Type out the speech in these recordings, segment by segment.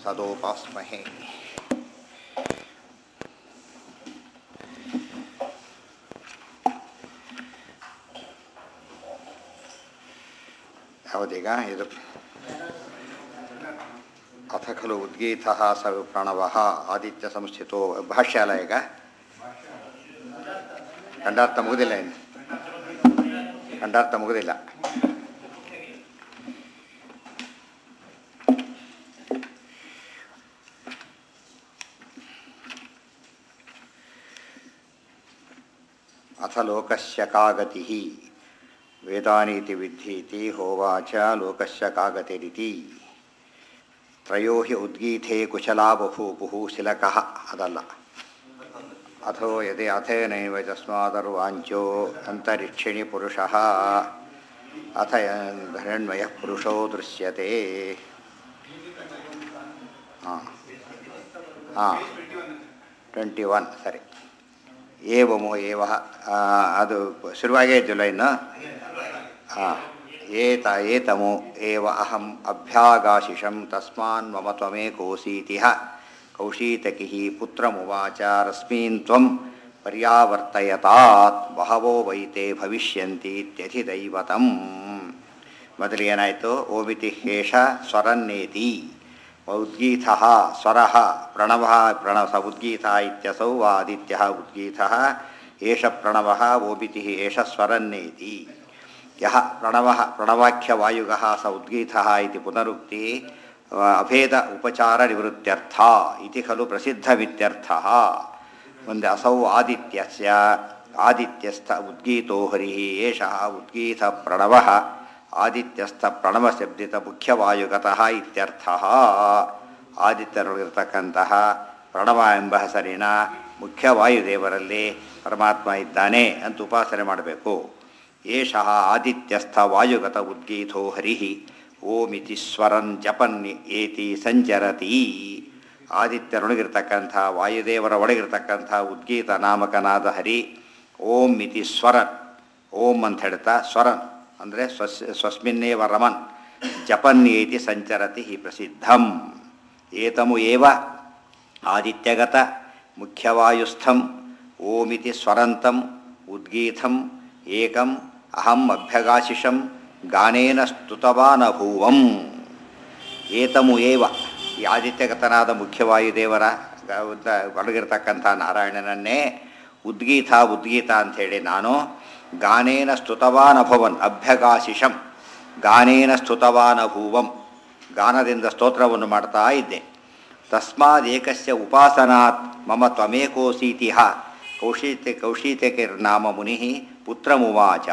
ತದೋಪಾಸ್ಮಹೆ ಯಾವುದೀಗ ಇದು ಅಥ ಖಲು ಉದ್ಗೀತ ಸ ಪ್ರಣವ ಆದಿತ್ಯ ಸಂಸ್ಥಿತೋ ಭಾಷ್ಯ ಅಲ್ಲ ಈಗ ಖಂಡಾರ್ಥ ಮುಗುದಿಲ್ಲ ಇನ್ನು ಖಂಡಾರ್ಥ ಮುಗುದಿಲ್ಲ ಅಥ ಲೋಕಸ್ಯ ಕಾಗತಿ ವೇದಾನೀತಿ ವಿದ್ಧೀತಿ ಹೋವಾಚ ಲೋಕಸ್ಯ ಕಾಗತಿರಿತಿ ತ್ರಯೋ ಹಿ ಉದ್ಗೀತೆ ಕುಶಲಾ ಬಭೂಪುಃ ಶಿಲಕಃ ಅದಲ್ಲ ಅಥೋ ಯದಿ ಅಥೇನೈವ ತಸ್ಮಾದರ್ವಾಂಚೋ ಅಂತರಿಕ್ಷಿಣಿ ಪುರುಷಃ ಅಥ ಧರಣ್ಮಯ ಪುರುಷೋ ದೃಶ್ಯತೆ ಹಾಂ ಹಾಂ ಟ್ವೆಂಟಿ ಒನ್ ಸರಿ ಏವಮೋ ಏವ ಅದು ಶುರುವಾಗೇ ಇದ್ದಿಲ್ಲ ಇನ್ನು ಹಾಂ ಏತ ಏತಮೋ ಏವ ಅಹಂ ಅಭ್ಯಾಗಾಶಿಷಂ ತಸ್ಮಾನ್ ಮಮ ತ್ವಮೇಕೋಸೀತಿಹ ಕೌಶೀತಕಿಃ ಪುತ್ರಮುವಾಚ ರಸ್ಮೀನ್ ತ್ವಂ ಪರ್ಯಾವರ್ತಯತಾತ್ ಬಹವೋ ವೈತೆ ಭವಿಷ್ಯಂತಿ ಇತ್ಯಧಿದೈವತಂ ಮೊದಲು ಏನಾಯಿತು ಓಮಿತಿ ಹೇಷ ಸ್ವರನ್ನೇತಿ ಉದ್ಗೀತ ಸ್ವರ ಪ್ರಣವ ಪ್ರಣವ ಸ ಉದ್ಗೀತ ಇತ್ಯಸೌ ಆದಿತ್ಯ ಉದ್ಗೀತ ಏಷ ಪ್ರಣವ ಓಬಿತಿ ಏಷ ಸ್ವರನ್ನೇತಿ ಯಹ ಪ್ರಣವ ಪ್ರಣವಾಖ್ಯವಾಯುಗ ಸ ಉದ್ಗೀತ ಇತಿ ಪುನರುಕ್ತಿ ಅಭೇದ ಉಪಚಾರ ನಿವೃತ್ತ್ಯರ್ಥ ಇತಿ ಖಲು ಪ್ರಸಿದ್ಧಮಿತ್ಯರ್ಥ ಮುಂದೆ ಅಸೌ ಆದಿತ್ಯಸ್ಯ ಆದಿತ್ಯಸ್ಥ ಉದ್ಗೀತೋ ಹರಿ ಏಷ ಉದ್ಗೀತ ಪ್ರಣವ ಆದಿತ್ಯಸ್ಥ ಪ್ರಣವಶಬ್ದಿತ ಮುಖ್ಯವಾಯುಗತಃ ಇತ್ಯರ್ಥ ಆದಿತ್ಯರೊಳಗಿರ್ತಕ್ಕಂತಹ ಪ್ರಣವ ಎಂಬ ಹೆಸರಿನ ಮುಖ್ಯ ವಾಯುದೇವರಲ್ಲಿ ಪರಮಾತ್ಮ ಇದ್ದಾನೆ ಅಂತ ಉಪಾಸನೆ ಮಾಡಬೇಕು ಏಷ ಆದಿತ್ಯಸ್ಥ ವಾಯುಗತ ಉದ್ಗೀತೋ ಹರಿ ಓಮಿತಿ ಸ್ವರನ್ ಜಪನ್ ಏತಿ ಸಂಚರತಿ ಆದಿತ್ಯರೊಳಗಿರ್ತಕ್ಕಂಥ ವಾಯುದೇವರ ಒಳಗಿರ್ತಕ್ಕಂಥ ಉದ್ಗೀತ ನಾಮಕನಾದ ಹರಿ ಓಂ ಇತಿ ಸ್ವರನ್ ಓಂ ಅಂತ ಹೇಳ್ತಾ ಸ್ವರನ್ ಅಂದರೆ ಸ್ವಸ್ ಸ್ವಸ್ಮಿನ್ನೇವ ರಮನ್ ಜಪನ್ ಏತಿ ಸಂಚರತಿ ಪ್ರಸಿದ್ಧಂ ಏತಮು ಏವ ಆದಿತ್ಯಗತ ಮುಖ್ಯವಾಯುಸ್ಥಂ ಓಮಿತಿ ಸ್ವರಂತಂ ಉದ್ಗೀತಂ ಏಕಂ ಅಹಂ ಅಭ್ಯಗಾಶಿಷಂ ಗಾನೇನ ಸ್ತುತವಾನಭೂವಂ ಏತಮು ಏವ ಈ ಆದಿತ್ಯಗತನಾದ ಮುಖ್ಯವಾಯುದೇವರ ಒಳಗಿರ್ತಕ್ಕಂಥ ನಾರಾಯಣನನ್ನೇ ಉದ್ಗೀತ ಉದ್ಗೀತ ಅಂಥೇಳಿ ನಾನು ಗಾನೇನ ಸ್ತುತವಾನಭವನ್ ಅಭ್ಯಗಾಶಿಷಂ ಗಾನೇನ ಸ್ತುತವಾನಭೂವಂ ಗಾನದಿಂದ ಸ್ತೋತ್ರವನ್ನು ಮಾಡ್ತಾ ಇದ್ದೆ ತಸ್ಮಾದೇಕಸ್ಯ ಉಪಾಸನಾತ್ ಮಮ ತ್ವಮೇಕೋಸೀತಿಹ ಕೌಶೀತೆ ಕೌಶೀತಕಿರ್ನಾಮ ಮುನಿ ಪುತ್ರಮುವಾಚ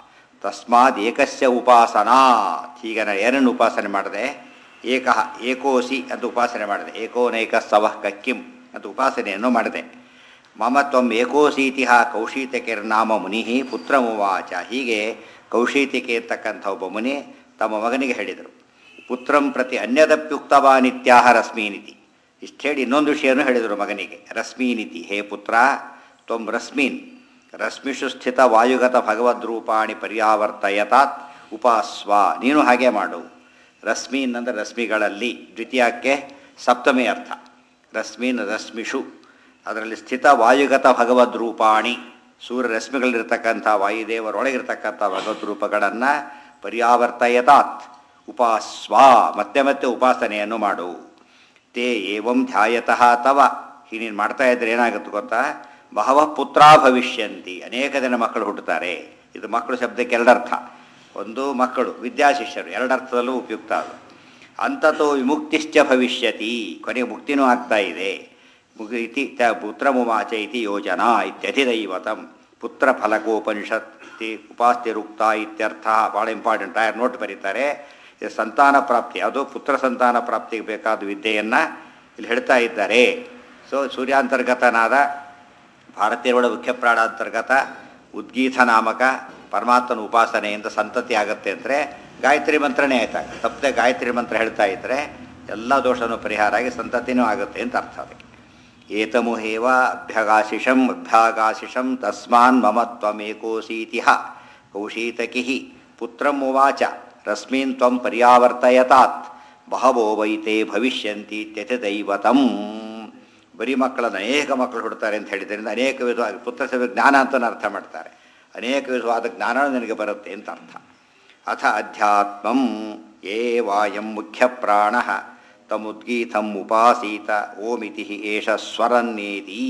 ತಸ್ಮಾದ್ ಏಕಸ್ಯ ಉಪಾಸನಾತ್ ಈಗ ನಾನು ಏನನ್ನು ಉಪಾಸನೆ ಮಾಡಿದೆ ಏಕ ಏಕೋಸಿ ಅಂತ ಉಪಾಸನೆ ಮಾಡಿದೆ ಏಕೋನೈಕ ಸವಃ ಕಕ್ಕಿಂ ಅಂತ ಉಪಾಸನೆಯನ್ನು ಮಾಡಿದೆ ಮಮ ತ್ವಂ ಏಕೋಸೀತಿಹ ಕೌಶೀತಕಿರ್ನಾಮ ಮುನಿ ಪುತ್ರಮುವಾಚ ಹೀಗೆ ಕೌಶೀತಿಕೆ ಇರ್ತಕ್ಕಂಥ ಒಬ್ಬ ಮುನಿ ತಮ್ಮ ಮಗನಿಗೆ ಹೇಳಿದರು ಪುತ್ರಂ ಪ್ರತಿ ಅನ್ಯದಪ್ಯುಕ್ತವಾನಿತ್ಯಾಹ ರಶ್ಮೀನಿತಿ ಇಷ್ಟು ಹೇಳಿ ಇನ್ನೊಂದು ವಿಷಯನೂ ಹೇಳಿದರು ಮಗನಿಗೆ ರಶ್ಮೀನಿತಿ ಹೇ ಪುತ್ರ ತ್ವಂ ರಶ್ಮೀನ್ ರಶ್ಮಿಷು ಸ್ಥಿತ ವಾಯುಗತ ಭಗವದ್ರೂಪಾಣಿ ಪರ್ಯಾವರ್ತಯತಾತ್ ಉಪಾಸ್ವ ನೀನು ಹಾಗೆ ಮಾಡು ರಶ್ಮೀನ್ ಅಂದರೆ ರಶ್ಮಿಗಳಲ್ಲಿ ದ್ವಿತೀಯಕ್ಕೆ ಸಪ್ತಮಿ ಅರ್ಥ ರಶ್ಮೀನ್ ರಶ್ಮಿಷು ಅದರಲ್ಲಿ ಸ್ಥಿತ ವಾಯುಗತ ಭಗವದ್ರೂಪಾಣಿ ಸೂರ್ಯ ರಶ್ಮಿಗಳಿರ್ತಕ್ಕಂಥ ವಾಯುದೇವರೊಳಗಿರ್ತಕ್ಕಂಥ ಭಗವದ್ರೂಪಗಳನ್ನು ಪರ್ಯಾವರ್ತಯತಾತ್ ಉಪಾಸ್ವ ಮತ್ತೆ ಮತ್ತೆ ಉಪಾಸನೆಯನ್ನು ಮಾಡು ತೇ ಏವಂ ಧ್ಯಾಯತಃ ತವ ಹೀಗೆ ನೀನು ಮಾಡ್ತಾ ಇದ್ರೆ ಏನಾಗುತ್ತೆ ಗೊತ್ತಾ ಬಹವ ಪುತ್ರ ಭವಿಷ್ಯಂತಿ ಅನೇಕ ಜನ ಮಕ್ಕಳು ಹುಟ್ಟುತ್ತಾರೆ ಇದು ಮಕ್ಕಳು ಶಬ್ದಕ್ಕೆ ಎರಡರ್ಥ ಒಂದು ಮಕ್ಕಳು ವಿದ್ಯಾಶಿಷ್ಯರು ಎರಡರ್ಥದಲ್ಲೂ ಉಪಯುಕ್ತ ಅದು ಅಂತತೋ ವಿಮುಕ್ತಿಶ್ಚ ಭವಿಷ್ಯತಿ ಕೊನೆಗೆ ಮುಕ್ತಿನೂ ಆಗ್ತಾ ಇದೆ ಇತಿ ತ ಪುತ್ರ ಮುಮಾಚ ಇತಿ ಯೋಜನಾ ಇತ್ಯಧಿದೈವತಂ ಪುತ್ರ ಫಲಕೋಪನಿಷತ್ತಿ ಉಪಾಸ್ತಿರುಕ್ತ ಇತ್ಯರ್ಥ ಭಾಳ ಇಂಪಾರ್ಟೆಂಟ್ ಆಯರ್ ನೋಟ್ ಬರೀತಾರೆ ಇದು ಸಂತಾನ ಪ್ರಾಪ್ತಿ ಅದು ಪುತ್ರ ಸಂತಾನ ಪ್ರಾಪ್ತಿಗೆ ಬೇಕಾದ ವಿದ್ಯೆಯನ್ನು ಇಲ್ಲಿ ಹೇಳ್ತಾ ಇದ್ದಾರೆ ಸೊ ಸೂರ್ಯಾಂತರ್ಗತನಾದ ಭಾರತೀಯರ ಮುಖ್ಯ ಪ್ರಾಣಾಂತರ್ಗತ ಉದ್ಗೀತ ನಾಮಕ ಪರಮಾತ್ಮನ ಉಪಾಸನೆಯಿಂದ ಸಂತತಿ ಆಗುತ್ತೆ ಅಂದರೆ ಗಾಯತ್ರಿ ಮಂತ್ರನೇ ಆಯ್ತಾಗ ತಪ್ಪದೆ ಗಾಯತ್ರಿ ಮಂತ್ರ ಹೇಳ್ತಾ ಇದ್ದರೆ ಎಲ್ಲ ದೋಷನೂ ಪರಿಹಾರ ಆಗಿ ಸಂತತಿನೂ ಆಗುತ್ತೆ ಅಂತ ಅರ್ಥ ಅದಕ್ಕೆ ಏತಮುಹೇವ ಅಭ್ಯಗಾಶಿಷಂ ಅಭ್ಯಾಗಾಶಿಷಂ ತಸ್ಮಾನ್ ಮಮ ತ್ವಮೇಕೋಸೀತಿಹ ಕೌಶೀತಕಿ ಪುತ್ರಂ ಉವಾಚ ರಶ್ಮೀನ್ ತ್ವಂ ಪರ್ಯಾವರ್ತಯತಾತ್ ಬಹವೋ ವೈತೆ ಭವಿಷ್ಯಂತಿ ತ್ಯಥ ದೈವತಂ ಬರೀ ಮಕ್ಕಳನ್ನು ಅನೇಕ ಮಕ್ಕಳು ಹುಡ್ತಾರೆ ಅಂತ ಹೇಳಿದ್ರಿಂದ ಅನೇಕ ವಿಧವಾದ ಪುತ್ರ ಸೇವೆ ಜ್ಞಾನ ಅಂತ ಅರ್ಥ ಮಾಡ್ತಾರೆ ಅನೇಕ ವಿಧವಾದ ಜ್ಞಾನ ನಿನಗೆ ಬರುತ್ತೆ ಅಂತ ಅರ್ಥ ಅಥ ಅಧ್ಯಾತ್ಮಂ ಏ ವಾಯಂ ಮುಖ್ಯ ಪ್ರಾಣ ತಮುದ್ಗೀತಂ ಉಪಾಸೀತ ಓಮಿತಿ ಏಷ ಸ್ವರನ್ನೇತಿ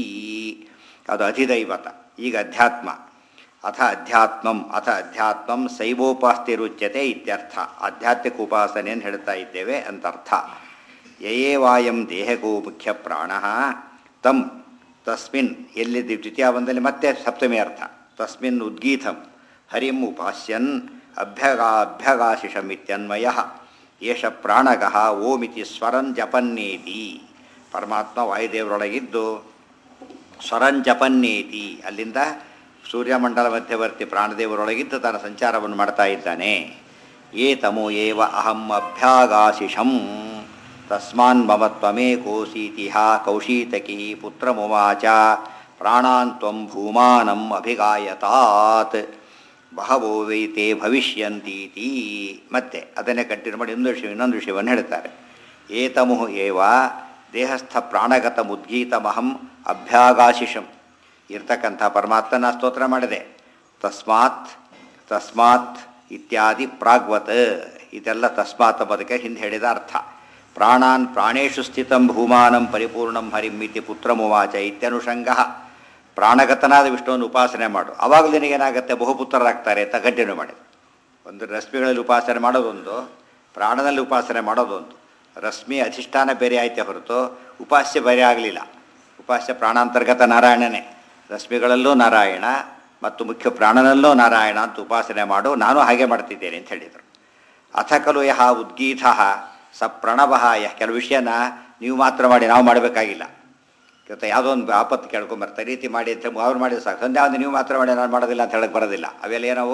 ಅದು ಅಧಿದೈವತ ಈಗ ಅಧ್ಯಾತ್ಮ ಅಥ ಅಧ್ಯಾತ್ಮಂ ಅಥ ಅಧ್ಯಾತ್ಮಂ ಶೈವೋಪಾಸ್ತಿರುಚ್ಯತೆ ಇತ್ಯರ್ಥ ಆಧ್ಯಾತ್ಮಿಕ ಉಪಾಸನೆಯನ್ನು ಹೇಳ್ತಾ ಇದ್ದೇವೆ ಅಂತ ಅರ್ಥ ಯಯೇ ವಾಯಂ ದೇಹಗೋ ಮುಖ್ಯ ಪ್ರಾಣ ತಂ ತಸ್ಮಿನ್ ಎಲ್ಲಿ ದ್ವಿತೀಯಾವಂದಲ್ಲಿ ಮತ್ತೆ ಸಪ್ತಮಿ ಅರ್ಥ ತಸ್ಮಿನ್ ಉದ್ಗೀತಂ ಹರಿಂ ಉಪಾಸ್ಯನ್ ಅಭ್ಯಗಾ ಅಭ್ಯಗಾಶಿಷಮಿತ್ಯನ್ವಯ ಏಷ ಪ್ರಾಣಗಃ ಓಮಿತಿ ಸ್ವರನ್ ಜಪನ್ನೇತಿ ಪರಮಾತ್ಮ ವಾಯುದೇವರೊಳಗಿದ್ದು ಸ್ವರನ್ ಜಪನ್ನೇತಿ ಅಲ್ಲಿಂದ ಸೂರ್ಯಮಂಡಲ ಮಧ್ಯವರ್ತಿ ಪ್ರಾಣದೇವರೊಳಗಿದ್ದು ತನ್ನ ಸಂಚಾರವನ್ನು ಮಾಡ್ತಾ ಇದ್ದಾನೆ ಏ ತಮೋ ಏವ ಅಹಂ ಅಭ್ಯಾಗಾಶಿಷಂ ತಸ್ಮಾನ್ ಮಮ ತ್ವಮೇಕೋಸೀತಿಹ ಕೌಶೀತಕಿ ಪುತ್ರಮುವಾಚ ಪ್ರಾಣಾನ್ ತ್ವಂ ಭೂಮಾನಂ ಅಭಿಗಾಯತಾತ್ ಬಹವೋ ವೈತೆ ಭವಿಷ್ಯಂತೀತಿ ಮತ್ತೆ ಅದನ್ನೇ ಕಂಟಿನ್ಯೂ ಮಾಡಿ ಇನ್ನೊಂದು ವಿಷಯ ಇನ್ನೊಂದು ವಿಷಯವನ್ನು ಹೇಳ್ತಾರೆ ಏತಮುಹು ಏವ ದೇಹಸ್ಥ ಪ್ರಾಣಗತ ಮುದ್ಗೀತಮಹಂ ಅಭ್ಯಾಗಾಶಿಷಂ ಇರ್ತಕ್ಕಂಥ ಪರಮಾತ್ಮನ ಸ್ತೋತ್ರ ಮಾಡಿದೆ ತಸ್ಮಾತ್ ತಸ್ಮಾತ್ ಇತ್ಯಾದಿ ಪ್ರಾಗ್ವತ್ ಇದೆಲ್ಲ ತಸ್ಮಾತ್ ಬದುಕೆ ಹಿಂದೆ ಹೇಳಿದ ಅರ್ಥ ಪ್ರಾಣಾನ್ ಪ್ರಾಣೇಶು ಸ್ಥಿತಂ ಭೂಮಾನಂ ಪರಿಪೂರ್ಣಂ ಹರಿಂ ಇತಿ ಪುತ್ರಮುವಾಚ ಇತ್ಯನುಷಂಗ ಪ್ರಾಣಗತನಾದ ವಿಷ್ಣುವನ್ನು ಉಪಾಸನೆ ಮಾಡು ಆವಾಗ ನಿನಗೇನಾಗುತ್ತೆ ಬಹುಪುತ್ರರಾಗ್ತಾರೆ ಅಂತ ಕಂಟಿನ್ಯೂ ಮಾಡಿದೆ ಒಂದು ರಶ್ಮಿಗಳಲ್ಲಿ ಉಪಾಸನೆ ಮಾಡೋದೊಂದು ಪ್ರಾಣದಲ್ಲಿ ಉಪಾಸನೆ ಮಾಡೋದೊಂದು ರಶ್ಮಿ ಅಧಿಷ್ಠಾನ ಬೇರೆ ಆಯ್ತೆ ಹೊರತು ಉಪಾಸ್ಯ ಬೇರೆ ಆಗಲಿಲ್ಲ ಉಪಾಸ್ಯ ಪ್ರಾಣಾಂತರ್ಗತ ನಾರಾಯಣನೇ ರಶ್ಮಿಗಳಲ್ಲೂ ನಾರಾಯಣ ಮತ್ತು ಮುಖ್ಯ ಪ್ರಾಣನಲ್ಲೂ ನಾರಾಯಣ ಅಂತ ಉಪಾಸನೆ ಮಾಡು ನಾನು ಹಾಗೆ ಮಾಡ್ತಿದ್ದೇನೆ ಅಂತ ಹೇಳಿದರು ಅಥ ಖಲು ಯಹ ಉದ್ಗೀತ ಸ ಪ್ರಣವ ಯಹ ಕೆಲವು ವಿಷಯನ ನೀವು ಮಾತ್ರ ಮಾಡಿ ನಾವು ಮಾಡಬೇಕಾಗಿಲ್ಲ ಇವತ್ತು ಯಾವುದೋ ಒಂದು ಆಪತ್ತು ಕೇಳ್ಕೊಂಬರ್ತಾರೆ ರೀತಿ ಮಾಡಿ ಅಂತ ಅವ್ರು ಮಾಡಿದ್ರೆ ಸಾಕು ಸಂಧ್ಯಾ ಒಂದು ನೀವು ಮಾತ್ರ ಮಾಡಿ ನಾನು ಮಾಡೋದಿಲ್ಲ ಅಂತ ಹೇಳಕ್ಕೆ ಬರೋದಿಲ್ಲ ಅವೆಲ್ಲ ಏನವು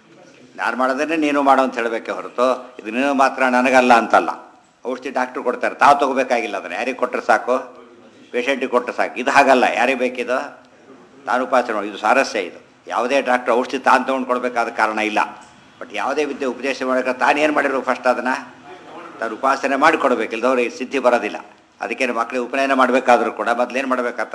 ನಾನು ಮಾಡೋದನ್ನೇ ನೀನು ಮಾಡೋ ಅಂತ ಹೇಳಬೇಕೆ ಹೊರತು ಇದು ನೀನು ಮಾತ್ರ ನನಗಲ್ಲ ಅಂತಲ್ಲ ಔಷಧಿ ಡಾಕ್ಟ್ರು ಕೊಡ್ತಾರೆ ತಾವು ತೊಗೋಬೇಕಾಗಿಲ್ಲ ಅದನ್ನು ಯಾರಿಗೆ ಕೊಟ್ಟರೆ ಸಾಕು ಪೇಷಂಟಿಗೆ ಕೊಟ್ಟರೆ ಸಾಕು ಇದು ಹಾಗಲ್ಲ ಯಾರಿಗೆ ಬೇಕಿದು ತಾನು ಉಪಾಸನೆ ಮಾಡಿ ಇದು ಸಾರಸ್ಯ ಇದು ಯಾವುದೇ ಡಾಕ್ಟ್ರ್ ಔಷಧಿ ತಾನು ತೊಗೊಂಡು ಕೊಡಬೇಕಾದ ಕಾರಣ ಇಲ್ಲ ಬಟ್ ಯಾವುದೇ ವಿದ್ಯೆ ಉಪದೇಶ ಮಾಡೋಕೆ ತಾನು ಏನು ಮಾಡಿರ್ಬೇಕು ಫಸ್ಟ್ ಅದನ್ನು ತಾನು ಉಪಾಸನೆ ಮಾಡಿ ಕೊಡಬೇಕು ಇಲ್ದವ್ರು ಈ ಸಿದ್ಧಿ ಬರೋದಿಲ್ಲ ಅದಕ್ಕೆ ಮಕ್ಕಳಿಗೆ ಉಪನಯನ ಮಾಡಬೇಕಾದ್ರೂ ಕೂಡ ಮೊದಲೇನು ಮಾಡಬೇಕಂತ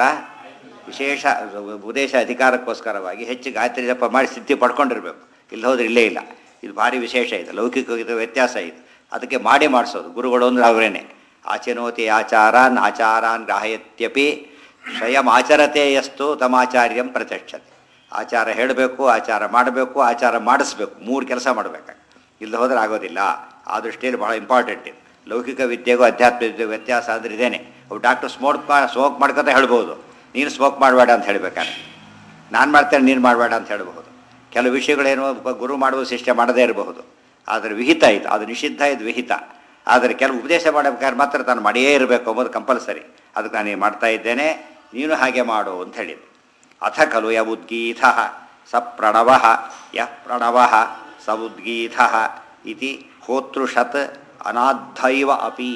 ವಿಶೇಷ ಉಪದೇಶ ಅಧಿಕಾರಕ್ಕೋಸ್ಕರವಾಗಿ ಹೆಚ್ಚು ಗಾಯತ್ರಿ ಜಪ ಮಾಡಿ ಸಿದ್ಧಿ ಪಡ್ಕೊಂಡಿರ್ಬೇಕು ಇಲ್ಲಿ ಹೋದ್ರೆ ಇಲ್ಲೇ ಇಲ್ಲ ಇದು ಭಾರಿ ವಿಶೇಷ ಇದೆ ಲೌಕಿಕ ಇದು ವ್ಯತ್ಯಾಸ ಇದು ಅದಕ್ಕೆ ಮಾಡಿ ಮಾಡಿಸೋದು ಗುರುಗಳು ಅಂದ್ರೆ ಅವರೇನೆ ಆಚನೋತಿ ಆಚಾರಾನ್ ಆಚಾರಾನ್ ಗ್ರಾಹಯತ್ಯಪಿ ಸ್ವಯಂ ಆಚರತೆ ಎಷ್ಟು ತಮಾಚಾರ್ಯಂ ಪ್ರತ್ಯಕ್ಷತೆ ಆಚಾರ ಹೇಳಬೇಕು ಆಚಾರ ಮಾಡಬೇಕು ಆಚಾರ ಮಾಡಿಸ್ಬೇಕು ಮೂರು ಕೆಲಸ ಮಾಡಬೇಕಾಗ ಇಲ್ಲಿ ಹೋದ್ರೆ ಆಗೋದಿಲ್ಲ ಆ ದೃಷ್ಟಿಯಲ್ಲಿ ಭಾಳ ಇಂಪಾರ್ಟೆಂಟ್ ಇದು ಲೌಕಿಕ ವಿದ್ಯೆಗೂ ಅಧ್ಯಾತ್ಮ ವಿದ್ಯೆಗೂ ವ್ಯತ್ಯಾಸ ಅಂದರೆ ಇದೇನೆ ಅವು ಡಾಕ್ಟರ್ ಸ್ಮೋಕ್ ಸ್ಮೋಕ್ ಮಾಡ್ಕೊತ ಹೇಳ್ಬೋದು ನೀನು ಸ್ಮೋಕ್ ಮಾಡಬೇಡ ಅಂತ ಹೇಳ್ಬೇಕಾದ್ರೆ ನಾನು ಮಾಡ್ತೇನೆ ನೀನು ಮಾಡಬೇಡ ಅಂತ ಹೇಳ್ಬಹುದು ಕೆಲವು ವಿಷಯಗಳೇನು ಒಬ್ಬ ಗುರು ಮಾಡುವ ಶಿಷ್ಯ ಮಾಡದೇ ಇರಬಹುದು ಆದರೆ ವಿಹಿತ ಇದು ಅದು ನಿಷಿದ್ಧ ಇದು ವಿಹಿತ ಆದರೆ ಕೆಲವು ಉಪದೇಶ ಮಾಡಬೇಕಾದ್ರೆ ಮಾತ್ರ ತಾನು ಮಾಡಿಯೇ ಇರಬೇಕು ಅಂಬೋದು ಕಂಪಲ್ಸರಿ ಅದಕ್ಕೆ ನಾನು ಮಾಡ್ತಾ ಇದ್ದೇನೆ ನೀನು ಹಾಗೆ ಮಾಡು ಅಂತ ಹೇಳಿದೆ ಅಥ ಖಲು ಯ ಉದ್ಗೀತ ಸ ಪ್ರಣವ ಯಃ ಪ್ರಣವ ಸ ಉದ್ಗೀತ ಇತಿ ಹೋತೃಷತ್ ಅನಾದ್ಧೈವ ಅಪಿ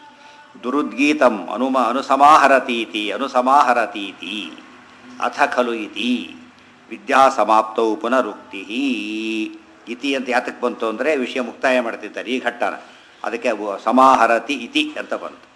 ದುರುದ್ಗೀತಂ ಅನುಮ ಅನುಸಮಾಹರತೀತಿ ಅನುಸಮಾಹರತೀತಿ ಅಥ ಖಲು ಇತಿ ವಿದ್ಯಾಸಮಾಪ್ತೌ ಪುನರುಕ್ತಿ ಇತಿ ಅಂತ ಯಾತಕ್ಕೆ ಬಂತು ಅಂದರೆ ವಿಷಯ ಮುಕ್ತಾಯ ಮಾಡ್ತಿದ್ದಾರೆ ಈ ಘಟ್ಟನ ಅದಕ್ಕೆ ಅವು ಸಮಾಹರತಿ ಇತಿ ಅಂತ ಬಂತು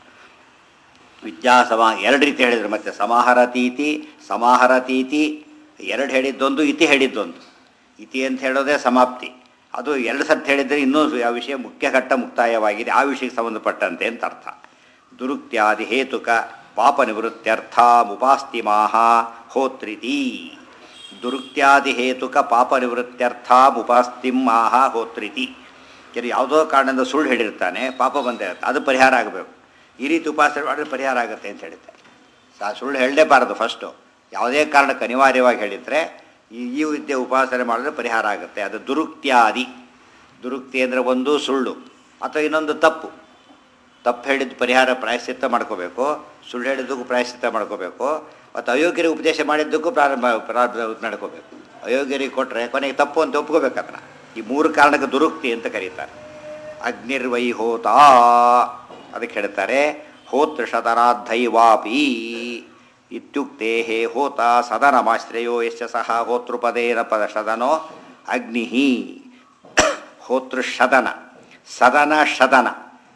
ವಿದ್ಯಾ ಸಮಾ ಎರಡು ರೀತಿ ಹೇಳಿದರು ಮತ್ತೆ ಸಮಾಹರತೀತಿ ಸಮಾಹರತೀತಿ ಎರಡು ಹೇಳಿದ್ದೊಂದು ಇತಿ ಹೇಳಿದ್ದೊಂದು ಇತಿ ಅಂತ ಹೇಳೋದೇ ಸಮಾಪ್ತಿ ಅದು ಎರಡು ಸರ್ತಿ ಹೇಳಿದರೆ ಇನ್ನೂ ಆ ವಿಷಯ ಮುಖ್ಯ ಘಟ್ಟ ಮುಕ್ತಾಯವಾಗಿದೆ ಆ ವಿಷಯಕ್ಕೆ ಸಂಬಂಧಪಟ್ಟಂತೆ ಅಂತ ಅರ್ಥ ದುರುಕ್ತ್ಯಾದಿ ಹೇತುಕ ಪಾಪ ನಿವೃತ್ತ್ಯರ್ಥ ಮುಪಾಸ್ತಿಮಾಹ ಹೋತ್ರಿತಿ ದುರುಕ್ತ್ಯಾದಿ ಹೇತುಕ ಪಾಪ ನಿವೃತ್ತ್ಯರ್ಥ ಮುಪಾಸ್ತಿಮಾಹ ಹೋತ್ರಿತಿ ಕೆಲವು ಯಾವುದೋ ಕಾರಣದಿಂದ ಸುಳ್ಳು ಹೇಳಿರ್ತಾನೆ ಪಾಪ ಬಂದೇ ಇರುತ್ತೆ ಅದು ಪರಿಹಾರ ಆಗಬೇಕು ಈ ರೀತಿ ಉಪಾಸನೆ ಮಾಡಿದ್ರೆ ಪರಿಹಾರ ಆಗುತ್ತೆ ಅಂತ ಹೇಳಿದ್ದೆ ಆ ಸುಳ್ಳು ಹೇಳಲೇಬಾರದು ಫಸ್ಟು ಯಾವುದೇ ಕಾರಣಕ್ಕೆ ಅನಿವಾರ್ಯವಾಗಿ ಹೇಳಿದರೆ ಈ ಈ ವಿದ್ಯೆ ಉಪಾಸನೆ ಮಾಡಿದ್ರೆ ಪರಿಹಾರ ಆಗುತ್ತೆ ಅದು ದುರುಕ್ತ್ಯಾದಿ ದುರುಕ್ತಿ ಅಂದರೆ ಒಂದು ಸುಳ್ಳು ಅಥವಾ ಇನ್ನೊಂದು ತಪ್ಪು ತಪ್ಪು ಹೇಳಿದ್ದು ಪರಿಹಾರ ಪ್ರಾಯಶ್ಚಿತ್ತ ಮಾಡ್ಕೋಬೇಕು ಸುಳ್ಳು ಹೇಳಿದ್ದಕ್ಕೂ ಪ್ರಾಯಶ್ಚಿತ್ತ ಮಾಡ್ಕೋಬೇಕು ಮತ್ತು ಅಯೋಗ್ಯರಿಗೆ ಉಪದೇಶ ಮಾಡಿದ್ದಕ್ಕೂ ಪ್ರಾರಂಭ ಪ್ರಾರಂಭ ನಡ್ಕೋಬೇಕು ಅಯೋಗ್ಯರಿಗೆ ಕೊಟ್ಟರೆ ಕೊನೆಗೆ ತಪ್ಪು ಅಂತ ಒಪ್ಕೋಬೇಕು ಅದನ್ನು ಈ ಮೂರು ಕಾರಣಕ್ಕೆ ದುರುಕ್ತಿ ಅಂತ ಕರೀತಾರೆ ಅಗ್ನಿರ್ವೈ ಹೋತಾ ಅದಕ್ಕೆ ಹೇಳ್ತಾರೆ ಹೋತೃ ಶತನಾಧೈವಾಪಿ ಇತ್ಯುಕ್ತೆ ಹೇ ಹೋತ ಸದನಮಾಶ್ರಯೋ ಯಶ ಸಹ ಹೋತೃಪದೇನ ಪದ ಶದನೋ ಅಗ್ನಿ ಹೋತೃಷದನ ಸದನ ಶದನ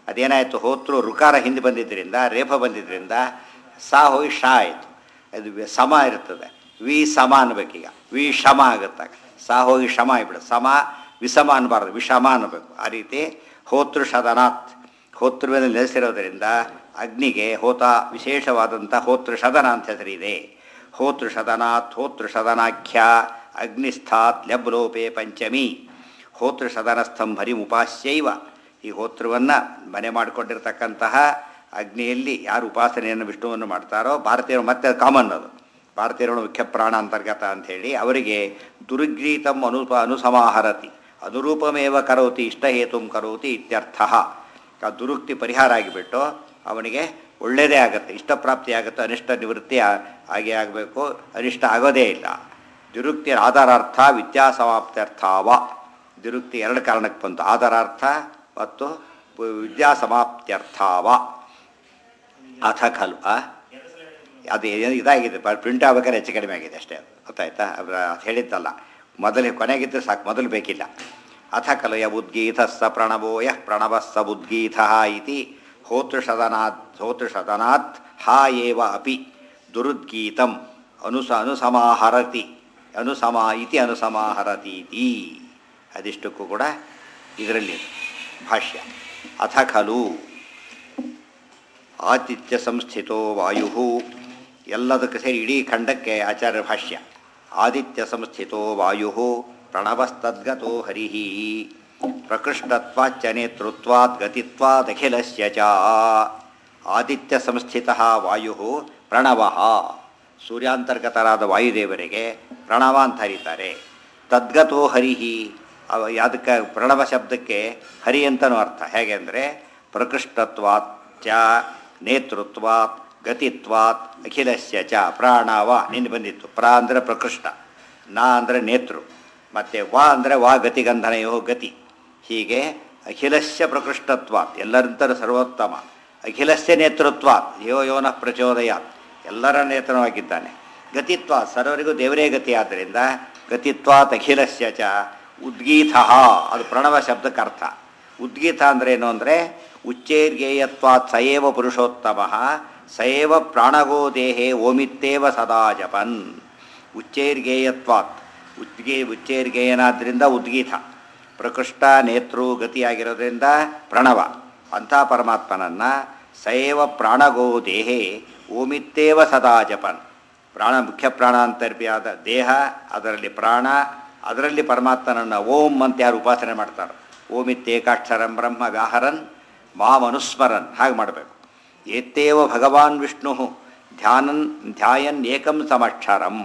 ಅದೇನಾಯಿತು ಹೋತ್ರು ರುಕಾರ ಹಿಂದೆ ಬಂದಿದ್ದರಿಂದ ರೇಫ ಬಂದಿದ್ದರಿಂದ ಸಾ ಹೋಗಿ ಶಾ ಆಯಿತು ಅದು ವಿ- ಸಮ ಇರ್ತದೆ ವಿ ಸಮ ಅನ್ಬೇಕೀಗ ವಿ ಶಮ ಆಗುತ್ತಾಗ ಸಾ ಹೋಗಿ ಶಮ ಆಗಿಬಿಡು ಸಮ ವಿಷಮ ಅನ್ನಬಾರ್ದು ವಿಷಮ ಅನ್ನಬೇಕು ಆ ರೀತಿ ಹೋತೃ ಶದನಾತ್ ಹೋತೃವಿನಲ್ಲಿ ನೆಲೆಸಿರೋದರಿಂದ ಅಗ್ನಿಗೆ ಹೋತ ವಿಶೇಷವಾದಂಥ ಹೋತೃ ಶದನ ಅಂತ ಹೆಸರಿದೆ ಹೋತೃ ಶದನಾತ್ ಹೋತೃ ಶದನಾಖ್ಯ ಅಗ್ನಿಸ್ಥಾತ್ ಲೆಬ್ಲೋಪೆ ಪಂಚಮಿ ಹೋತೃ ಶದನಸ್ಥಂ ಹರಿಮುಪಾಸ್ಯೈವ ಈ ಹೋತೃವನ್ನು ಮನೆ ಮಾಡಿಕೊಂಡಿರ್ತಕ್ಕಂತಹ ಅಗ್ನಿಯಲ್ಲಿ ಯಾರು ಉಪಾಸನೆಯನ್ನು ವಿಷ್ಣುವನ್ನು ಮಾಡ್ತಾರೋ ಭಾರತೀಯರು ಮತ್ತೆ ಕಾಮನ್ ಅದು ಭಾರತೀಯರು ಮುಖ್ಯ ಪ್ರಾಣ ಅಂತರ್ಗತ ಅಂಥೇಳಿ ಅವರಿಗೆ ದುರ್ಗ್ರೀತಂ ಅನುಪ ಅನುಸಮಾಹರತಿ ಅನುರೂಪಮೇವ ಕರೋತಿ ಇಷ್ಟಹೇತುಂ ಕರೋತಿ ಇತ್ಯರ್ಥ ಆ ದುರುಕ್ತಿ ಪರಿಹಾರ ಆಗಿಬಿಟ್ಟು ಅವನಿಗೆ ಒಳ್ಳೆಯದೇ ಆಗುತ್ತೆ ಇಷ್ಟಪ್ರಾಪ್ತಿ ಆಗುತ್ತೆ ಅನಿಷ್ಟ ನಿವೃತ್ತಿ ಆ- ಆಗೇ ಆಗಬೇಕು ಅನಿಷ್ಟ ಆಗೋದೇ ಇಲ್ಲ ದುರುಕ್ತಿಯ ಆಧಾರಾರ್ಥ ವಿದ್ಯಾಸಮಾಪ್ತ್ಯರ್ಥವ ದುರುಕ್ತಿ ಎರಡು ಕಾರಣಕ್ಕೆ ಬಂತು ಆಧಾರಾರ್ಥ ಮತ್ತು ಪ- ವಿದ್ಯಾಸಮಾಪ್ತ್ಯರ್ಥವ ಅಥ ಖಲು ಆ? ಅದು ಏನು ಇದಾಗಿದೆ ಪ್ರಿಂಟ್ ಆಗ್ಬೇಕಾದ್ರೆ ಹೆಚ್ಚು ಕಡಿಮೆ ಆಗಿದೆ ಅಷ್ಟೇ ಅದು ಗೊತ್ತಾಯ್ತಾ ಅದು ಹೇಳಿದ್ದಲ್ಲ ಮೊದಲೇ ಕೊನೆಗಿದ್ರೆ ಸಾಕು ಮೊದಲು ಬೇಕಿಲ್ಲ ಅಥ ಖಲು ಯ ಉದ್ಗೀತಸ್ಸ ಪ್ರಣವೋ ಯಃ ಪ್ರಣವಸ್ಸ ಉದ್ಗೀತ ಇತಿ ಹೋತೃಷದನಾತ್ ಹೋತೃಷದನಾತ್ ಹಾ ಏವ ಅಪಿ ದುರುದ್ಗೀತಂ ಅನುಸ ಅನುಸಮಾಹರತಿ ಅನುಸಮಾ ಇತಿ ಅನುಸಮಾಹರತೀತಿ ಅದಿಷ್ಟಕ್ಕೂ ಕೂಡ ಇದರಲ್ಲಿ ಭಾಷ್ಯ ಅಥ ಖಲು ಆತಿಥ್ಯ ಸಂಸ್ಥಿತೋ ವಾಯು ಎಲ್ಲದಕ್ಕೆ ಸೇರಿ ಇಡೀ ಖಂಡಕ್ಕೆ ಆಚಾರ್ಯ ಭಾಷ್ಯ ಆದಿತ್ಯ ಸಂಸ್ಥಿತೋ ವಾಯು ಪ್ರಣವಸ್ತದ್ಗತೋ ಹರಿ ಪ್ರಕೃಷ್ಟತ್ವಾಚ್ಚ ನೇತೃತ್ವಾತ್ ಗತಿತ್ವಾದಖಿಲಸ್ಯ ಚ ಆದಿತ್ಯ ಸಂಸ್ಥಿತ ವಾಯು ಪ್ರಣವ ಸೂರ್ಯಾಂತರ್ಗತರಾದ ವಾಯುದೇವರಿಗೆ ಪ್ರಣವ ಅಂತ ಹರೀತಾರೆ ತದ್ಗತೋ ಹರಿಹಿ ಅವ ಅದಕ್ಕೆ ಪ್ರಣವ ಶಬ್ದಕ್ಕೆ ಹರಿ ಅಂತನೂ ಅರ್ಥ ಹೇಗೆ ಅಂದರೆ ಪ್ರಕೃಷ್ಟತ್ವಾತ್ ಚ ನೇತೃತ್ವಾತ್ ಗತಿತ್ವಾತ್ ಅಖಿಲಸ್ಯ ಚ ಪ್ರಾಣವ ನಿನ್ನೆ ಬಂದಿತ್ತು ಪ್ರ ಅಂದರೆ ಪ್ರಕೃಷ್ಟ ನ ಅಂದರೆ ನೇತೃ ಮತ್ತು ವಾ ಅಂದರೆ ವಾ ಗತಿಗಂಧನೆಯೋ ಗತಿ ಹೀಗೆ ಅಖಿಲಸ್ಯ ಪ್ರಕೃಷ್ಟತ್ವಾತ್ ಎಲ್ಲರಿಂತರ ಸರ್ವೋತ್ತಮ ಅಖಿಲಸ್ಯ ನೇತೃತ್ವಾತ್ ಯೋ ಯೋನ ಪ್ರಚೋದಯಾತ್ ಎಲ್ಲರ ನೇತನವಾಗಿದ್ದಾನೆ ಗತಿತ್ವ ಸರ್ವರಿಗೂ ದೇವರೇ ಗತಿ ಆದ್ದರಿಂದ ಗತಿತ್ವಾತ್ ಅಖಿಲಸ್ಯ ಚ ಉದ್ಗೀತ ಅದು ಪ್ರಣವ ಶಬ್ದಕ್ಕೆ ಅರ್ಥ ಉದ್ಗೀತ ಅಂದ್ರೆ ಏನು ಅಂದರೆ ಉಚ್ಚೇರ್ಗೇಯತ್ವಾತ್ ಸಯೇವ ಪುರುಷೋತ್ತಮ ಸಯೇವ ಪ್ರಾಣಗೋ ದೇಹೇ ಓಮಿತ್ತೇವ ಸದಾ ಜಪನ್ ಉಚ್ಚೇರ್ಗೇಯತ್ವಾತ್ ಉದ್ಗೇ ಉಚ್ಚೇರ್ಗೇಯನಾದ್ರಿಂದ ಉದ್ಗೀತ ಪ್ರಕೃಷ್ಟ ನೇತೃ ಗತಿಯಾಗಿರೋದ್ರಿಂದ ಪ್ರಣವ ಅಂಥ ಪರಮಾತ್ಮನನ್ನು ಸಯೇವ ಪ್ರಾಣಗೋ ದೇಹೇ ಓಮಿತ್ತೇವ ಸದಾ ಜಪನ್ ಪ್ರಾಣ ಮುಖ್ಯ ಪ್ರಾಣಾಂತರ್ಪಿಯಾದ ದೇಹ ಅದರಲ್ಲಿ ಪ್ರಾಣ ಅದರಲ್ಲಿ ಪರಮಾತ್ಮನನ್ನು ಓಂ ಅಂತ ಯಾರು ಉಪಾಸನೆ ಮಾಡ್ತಾರೆ ಓಮಿತ್ತೇಕಾಕ್ಷರಂ ಬ್ರಹ್ಮ ವ್ಯಾಹರನ್ ಮಾಮನುಸ್ಮರನ್ ಹಾಗೆ ಮಾಡಬೇಕು ಏತ್ತೇವ ಭಗವಾನ್ ವಿಷ್ಣು ಧ್ಯಾನನ್ ಧ್ಯಾಯನ್ ಏಕಂ ಸಮಕ್ಷರಂ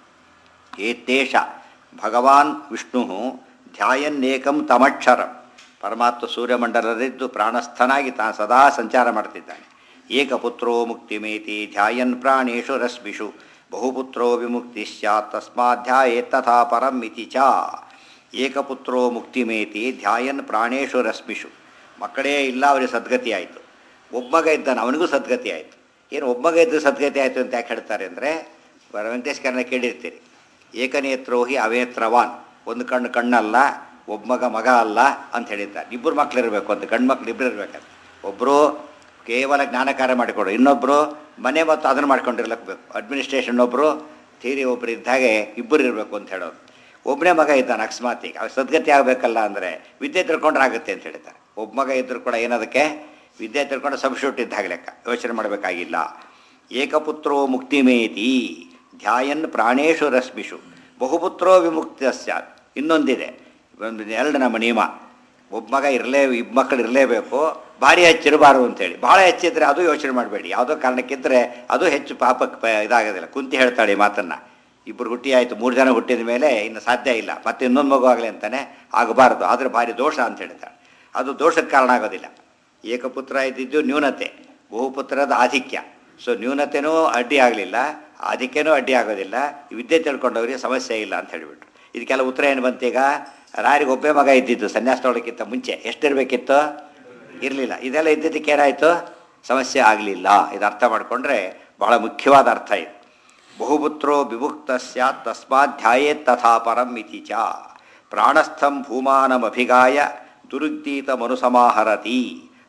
ಏತೇಷ ಭಗವಾನ್ ವಿಷ್ಣು ಧ್ಯಾಯನ್ನೇಕಂ ತಮಕ್ಷರಂ ಪರಮಾತ್ಮ ಸೂರ್ಯಮಂಡಲದಲ್ಲಿದ್ದು ಪ್ರಾಣಸ್ಥನಾಗಿ ತಾ ಸದಾ ಸಂಚಾರ ಮಾಡ್ತಿದ್ದಾನೆ ಏಕಪುತ್ರೋ ಮುಕ್ತಿಮೇತಿ ಧ್ಯಾಯನ್ ಪ್ರಾಣೇಶು ರಶ್ಮಿಷು ಬಹುಪುತ್ರೋ ವಿಮುಕ್ತಿ ಸ್ಯಾತ್ ತಸ್ಮಾತ್ ಧ್ಯಾಯೇತ್ ತಥಾ ಪರಂ ಇತಿ ಚ ಏಕಪುತ್ರೋ ಮುಕ್ತಿಮೇತಿ ಧ್ಯಾಯನ್ ಪ್ರಾಣೇಶು ರಶ್ಮಿಷು ಮಕ್ಕಳೇ ಇಲ್ಲ ಅವರಿಗೆ ಸದ್ಗತಿ ಆಯಿತು ಒಬ್ಬಗ ಇದ್ದಾನೆ ಅವನಿಗೂ ಸದ್ಗತಿ ಆಯಿತು ಏನು ಒಬ್ಬಗ ಇದ್ದು ಸದ್ಗತಿ ಆಯಿತು ಅಂತ ಯಾಕೆ ಹೇಳ್ತಾರೆ ಅಂದರೆ ವೆಂಕಟೇಶ್ ಕರ್ನ ಕೇಳಿರ್ತೀರಿ ಏಕನೇತ್ರೋಹಿ ಅವೇತ್ರವಾನ್ ಒಂದು ಕಣ್ಣು ಕಣ್ಣಲ್ಲ ಒಬ್ಬ ಮಗ ಮಗ ಅಲ್ಲ ಅಂತ ಹೇಳಿದ್ದಾರೆ ಇಬ್ಬರು ಮಕ್ಕಳಿರಬೇಕು ಅಂತ ಗಂಡು ಮಕ್ಳು ಇಬ್ಬರು ಇರಬೇಕಂತ ಒಬ್ಬರು ಕೇವಲ ಜ್ಞಾನ ಕಾರ್ಯ ಮಾಡಿಕೊಡು ಇನ್ನೊಬ್ಬರು ಮನೆ ಮತ್ತು ಅದನ್ನು ಮಾಡ್ಕೊಂಡಿರ್ಲಕ್ಕೆ ಬೇಕು ಅಡ್ಮಿನಿಸ್ಟ್ರೇಷನ್ ಒಬ್ಬರು ಥೀರಿ ಒಬ್ಬರು ಇದ್ದಾಗೆ ಇಬ್ಬರು ಇರಬೇಕು ಅಂತ ಹೇಳೋದು ಒಬ್ಬನೇ ಮಗ ಇದ್ದಾನೆ ಅಕಸ್ಮಾತಿಗೆ ಅವ ಸದ್ಗತಿ ಆಗಬೇಕಲ್ಲ ಅಂದರೆ ವಿದ್ಯೆ ತಿಳ್ಕೊಂಡ್ರೆ ಆಗುತ್ತೆ ಅಂತ ಹೇಳ್ತಾರೆ ಒಬ್ಬ ಮಗ ಇದ್ದರೂ ಕೂಡ ಏನದಕ್ಕೆ ವಿದ್ಯೆ ತಿಳ್ಕೊಂಡು ಸಬ್ಸ್ಟ್ಯೂಟ್ ಇದ್ದಾಗ ಲೆಕ್ಕ ಯೋಚನೆ ಮಾಡಬೇಕಾಗಿಲ್ಲ ಏಕಪುತ್ರೋ ಮುಕ್ತಿಮೇತಿ ಧ್ಯಾಯನ್ ಪ್ರಾಣೇಶು ರಶ್ಮಿಷು ಬಹುಪುತ್ರೋ ವಿಮುಕ್ತ ಸ್ಯಾತ್ ಇನ್ನೊಂದಿದೆ ಒಂದು ಎರಡು ನಮ್ಮ ನಿಯಮ ಒಬ್ಬ ಮಗ ಇರಲೇ ಇಬ್ಬ ಮಕ್ಕಳು ಇರಲೇಬೇಕು ಭಾರಿ ಹೆಚ್ಚಿರಬಾರ್ದು ಅಂತೇಳಿ ಭಾಳ ಹೆಚ್ಚಿದ್ರೆ ಅದು ಯೋಚನೆ ಮಾಡಬೇಡಿ ಯಾವುದೋ ಕಾರಣಕ್ಕಿದ್ದರೆ ಅದು ಹೆಚ್ಚು ಪಾಪಕ್ಕೆ ಪ- ಇದಾಗೋದಿಲ್ಲ ಕುಂತಿ ಹೇಳ್ತಾಳೆ ಈ ಮಾತನ್ನು ಇಬ್ಬರು ಹುಟ್ಟಿ ಆಯಿತು ಮೂರು ಜನ ಹುಟ್ಟಿದ ಮೇಲೆ ಇನ್ನು ಸಾಧ್ಯ ಇಲ್ಲ ಮತ್ತೆ ಇನ್ನೊಂದು ಮಗು ಆಗಲಿ ಅಂತಾನೆ ಆಗಬಾರ್ದು ಆದರೆ ಭಾರಿ ದೋಷ ಅಂತ ಹೇಳ್ತಾಳೆ ಅದು ದೋಷಕ್ಕೆ ಕಾರಣ ಆಗೋದಿಲ್ಲ ಏಕಪುತ್ರ ಇದ್ದಿದ್ದು ನ್ಯೂನತೆ ಬಹುಪುತ್ರದ ಆಧಿಕ್ಯ ಸೊ ನ್ಯೂನತೆನೂ ಅಡ್ಡಿ ಆಗಲಿಲ್ಲ ಆಧಿಕ್ಯನೂ ಅಡ್ಡಿ ಆಗೋದಿಲ್ಲ ಈ ವಿದ್ಯೆ ತಿಳ್ಕೊಂಡವ್ರಿಗೆ ಸಮಸ್ಯೆ ಇಲ್ಲ ಅಂತ ಹೇಳಿಬಿಟ್ರು ಇದಕ್ಕೆಲ್ಲ ಉತ್ತರ ಏನು ಬಂತೀಗ ರಾಯರಿಗೆ ಒಬ್ಬೇ ಮಗ ಇದ್ದಿದ್ದು ಸನ್ಯಾಸ ತೊಗೊಳಕ್ಕಿಂತ ಮುಂಚೆ ಎಷ್ಟಿರಬೇಕಿತ್ತು ಇರಲಿಲ್ಲ ಇದೆಲ್ಲ ಇದ್ದಿದ್ದಕ್ಕೆ ಏನಾಯಿತು ಸಮಸ್ಯೆ ಆಗಲಿಲ್ಲ ಇದು ಅರ್ಥ ಮಾಡಿಕೊಂಡ್ರೆ ಬಹಳ ಮುಖ್ಯವಾದ ಅರ್ಥ ಇದು ಬಹುಪುತ್ರೋ ವಿಭುಕ್ತ ಸ್ಯಾತ್ ತಸ್ಮಾತ್ ಧ್ಯಾಯೇತ್ ತಥಾ ಪರಂ ಇತಿ ಚ ಪ್ರಾಣಸ್ಥಂ ಭೂಮಾನಮಭಿಗಾಯ ದುರುದ್ದೀತ ಮನುಸಮಾಹರತಿ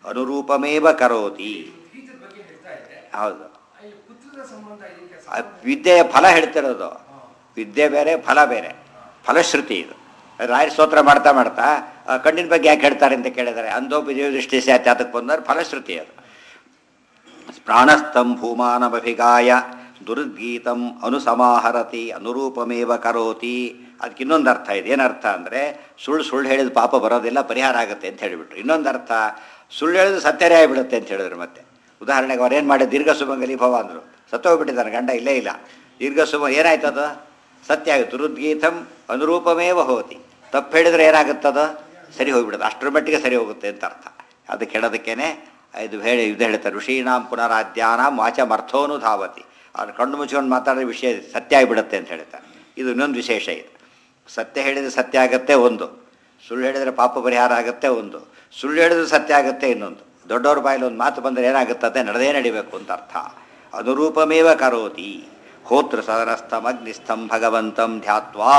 ಅನುರೂಪಮೇವ ಕರೋತಿ ಬೀಜದ ಬಗ್ಗೆ ಹೇಳ್ತಾ ಇದೆ ಹೌದು ಈ ಪುತ್ರದ ಸಂಬಂಧ ಇದಕ್ಕೆ ಆ ವಿದ್ಯೆಯ ಫಲ ಹೇಳ್ತಿರೋದು ವಿದ್ಯೆ ಬೇರೆ ಫಲ ಬೇರೆ ಫಲಶ್ರುತಿ ಇದು ರಾಯರ ಸ್ತೋತ್ರ ಮಾಡ್ತಾ ಮಾಡ್ತಾ ಆ, ಕಣ್ಣಿನ ಬಗ್ಗೆ ಯಾಕೆ ಹೇಳ್ತಾರೆ ಅಂತ ಕೇಳಿದರೆ ಅಂದೋಪಿ ದೃಷ್ಟಿ ಸ್ಯಾತ್ ಅದಕ್ಕೆ ಬಂದರೆ ಫಲಶ್ರುತಿ ಅದು ಪ್ರಾಣಸ್ಥಂ ಭೂಮಾನಮಭಿಗಾಯ ದುರ್ಗೀತಂ ಅನುಸಮಾಹರತಿ ಅನುರೂಪಮೇವ ಕರೋತಿ ಅದಕ್ಕೆ ಇನ್ನೊಂದು ಅರ್ಥ ಇದೆ ಏನರ್ಥ ಅಂದರೆ ಸುಳ್ಳು ಸುಳ್ಳು ಹೇಳಿದ ಪಾಪ ಬರೋದಿಲ್ಲ ಪರಿಹಾರ ಆಗುತ್ತೆ ಅಂತ ಹೇಳಿಬಿಟ್ರು ಇನ್ನೊಂದು ಅರ್ಥ ಸುಳ್ಳು ಹೇಳಿದ್ರೆ ಸತ್ಯರೇ ಆಗಿಬಿಡುತ್ತೆ ಅಂತ ಹೇಳಿದ್ರು ಮತ್ತೆ ಉದಾಹರಣೆಗೆ ಅವ್ರು ಏನು ಮಾಡಿ ದೀರ್ಘ ಸುಮಂಗಲಿ ಭವ ಅಂದರು ಸತ್ತೋಗ್ಬಿಟ್ಟಿದ್ದಾನೆ ಗಂಡ ಇಲ್ಲೇ ಇಲ್ಲ ದೀರ್ಘ ಸುಮ ಏನಾಯ್ತದ ಸತ್ಯ ಆಗುತ್ತೆ ದುರುದ್ಗೀತಂ ಅನುರೂಪಮೇವ ಹೋತಿ ತಪ್ಪು ಹೇಳಿದ್ರೆ ಏನಾಗುತ್ತದ ಸರಿ ಹೋಗ್ಬಿಡುತ್ತೆ ಅಷ್ಟರ ಮಟ್ಟಿಗೆ ಸರಿ ಹೋಗುತ್ತೆ ಅಂತ ಅರ್ಥ ಅದಕ್ಕೆ ಹೇಳೋದಕ್ಕೇನೆ ಇದು ಹೇಳಿ ಇದು ಹೇಳ್ತಾರೆ ಋಷೀಣಾಂ ಪುನರಾಧ್ಯಾನಾಂ ವಾಚಮರ್ಥೋನು ಧಾವತಿ ಅವ್ರು ಕಣ್ಣು ಮುಚ್ಕೊಂಡು ಮಾತಾಡೋ ವಿಷಯ ಸತ್ಯ ಆಗಿಬಿಡುತ್ತೆ ಅಂತ ಹೇಳ್ತಾರೆ ಇದು ಇನ್ನೊಂದು ವಿಶೇಷ ಇದು ಸತ್ಯ ಹೇಳಿದರೆ ಸತ್ಯ ಆಗುತ್ತೆ ಒಂದು ಸುಳ್ಳು ಹೇಳಿದರೆ ಪಾಪ ಪರಿಹಾರ ಆಗುತ್ತೆ ಒಂದು ಸುಳ್ಳು ಹೇಳಿದ್ರೆ ಸತ್ಯ ಆಗುತ್ತೆ ಇನ್ನೊಂದು ದೊಡ್ಡವ್ರ ಬಾಯಲ್ಲಿ ಒಂದು ಮಾತು ಬಂದರೆ ಏನಾಗುತ್ತದೆ ನಡೆದೇ ನಡಿಬೇಕು ಅಂತ ಅರ್ಥ ಅನುರೂಪಮೇವ ಕರೋತಿ ಹೋತೃ ಸದನಸ್ಥಂ ಅಗ್ನಿಸ್ಥಂ ಭಗವಂತಂ ಧ್ಯಾತ್ವಾ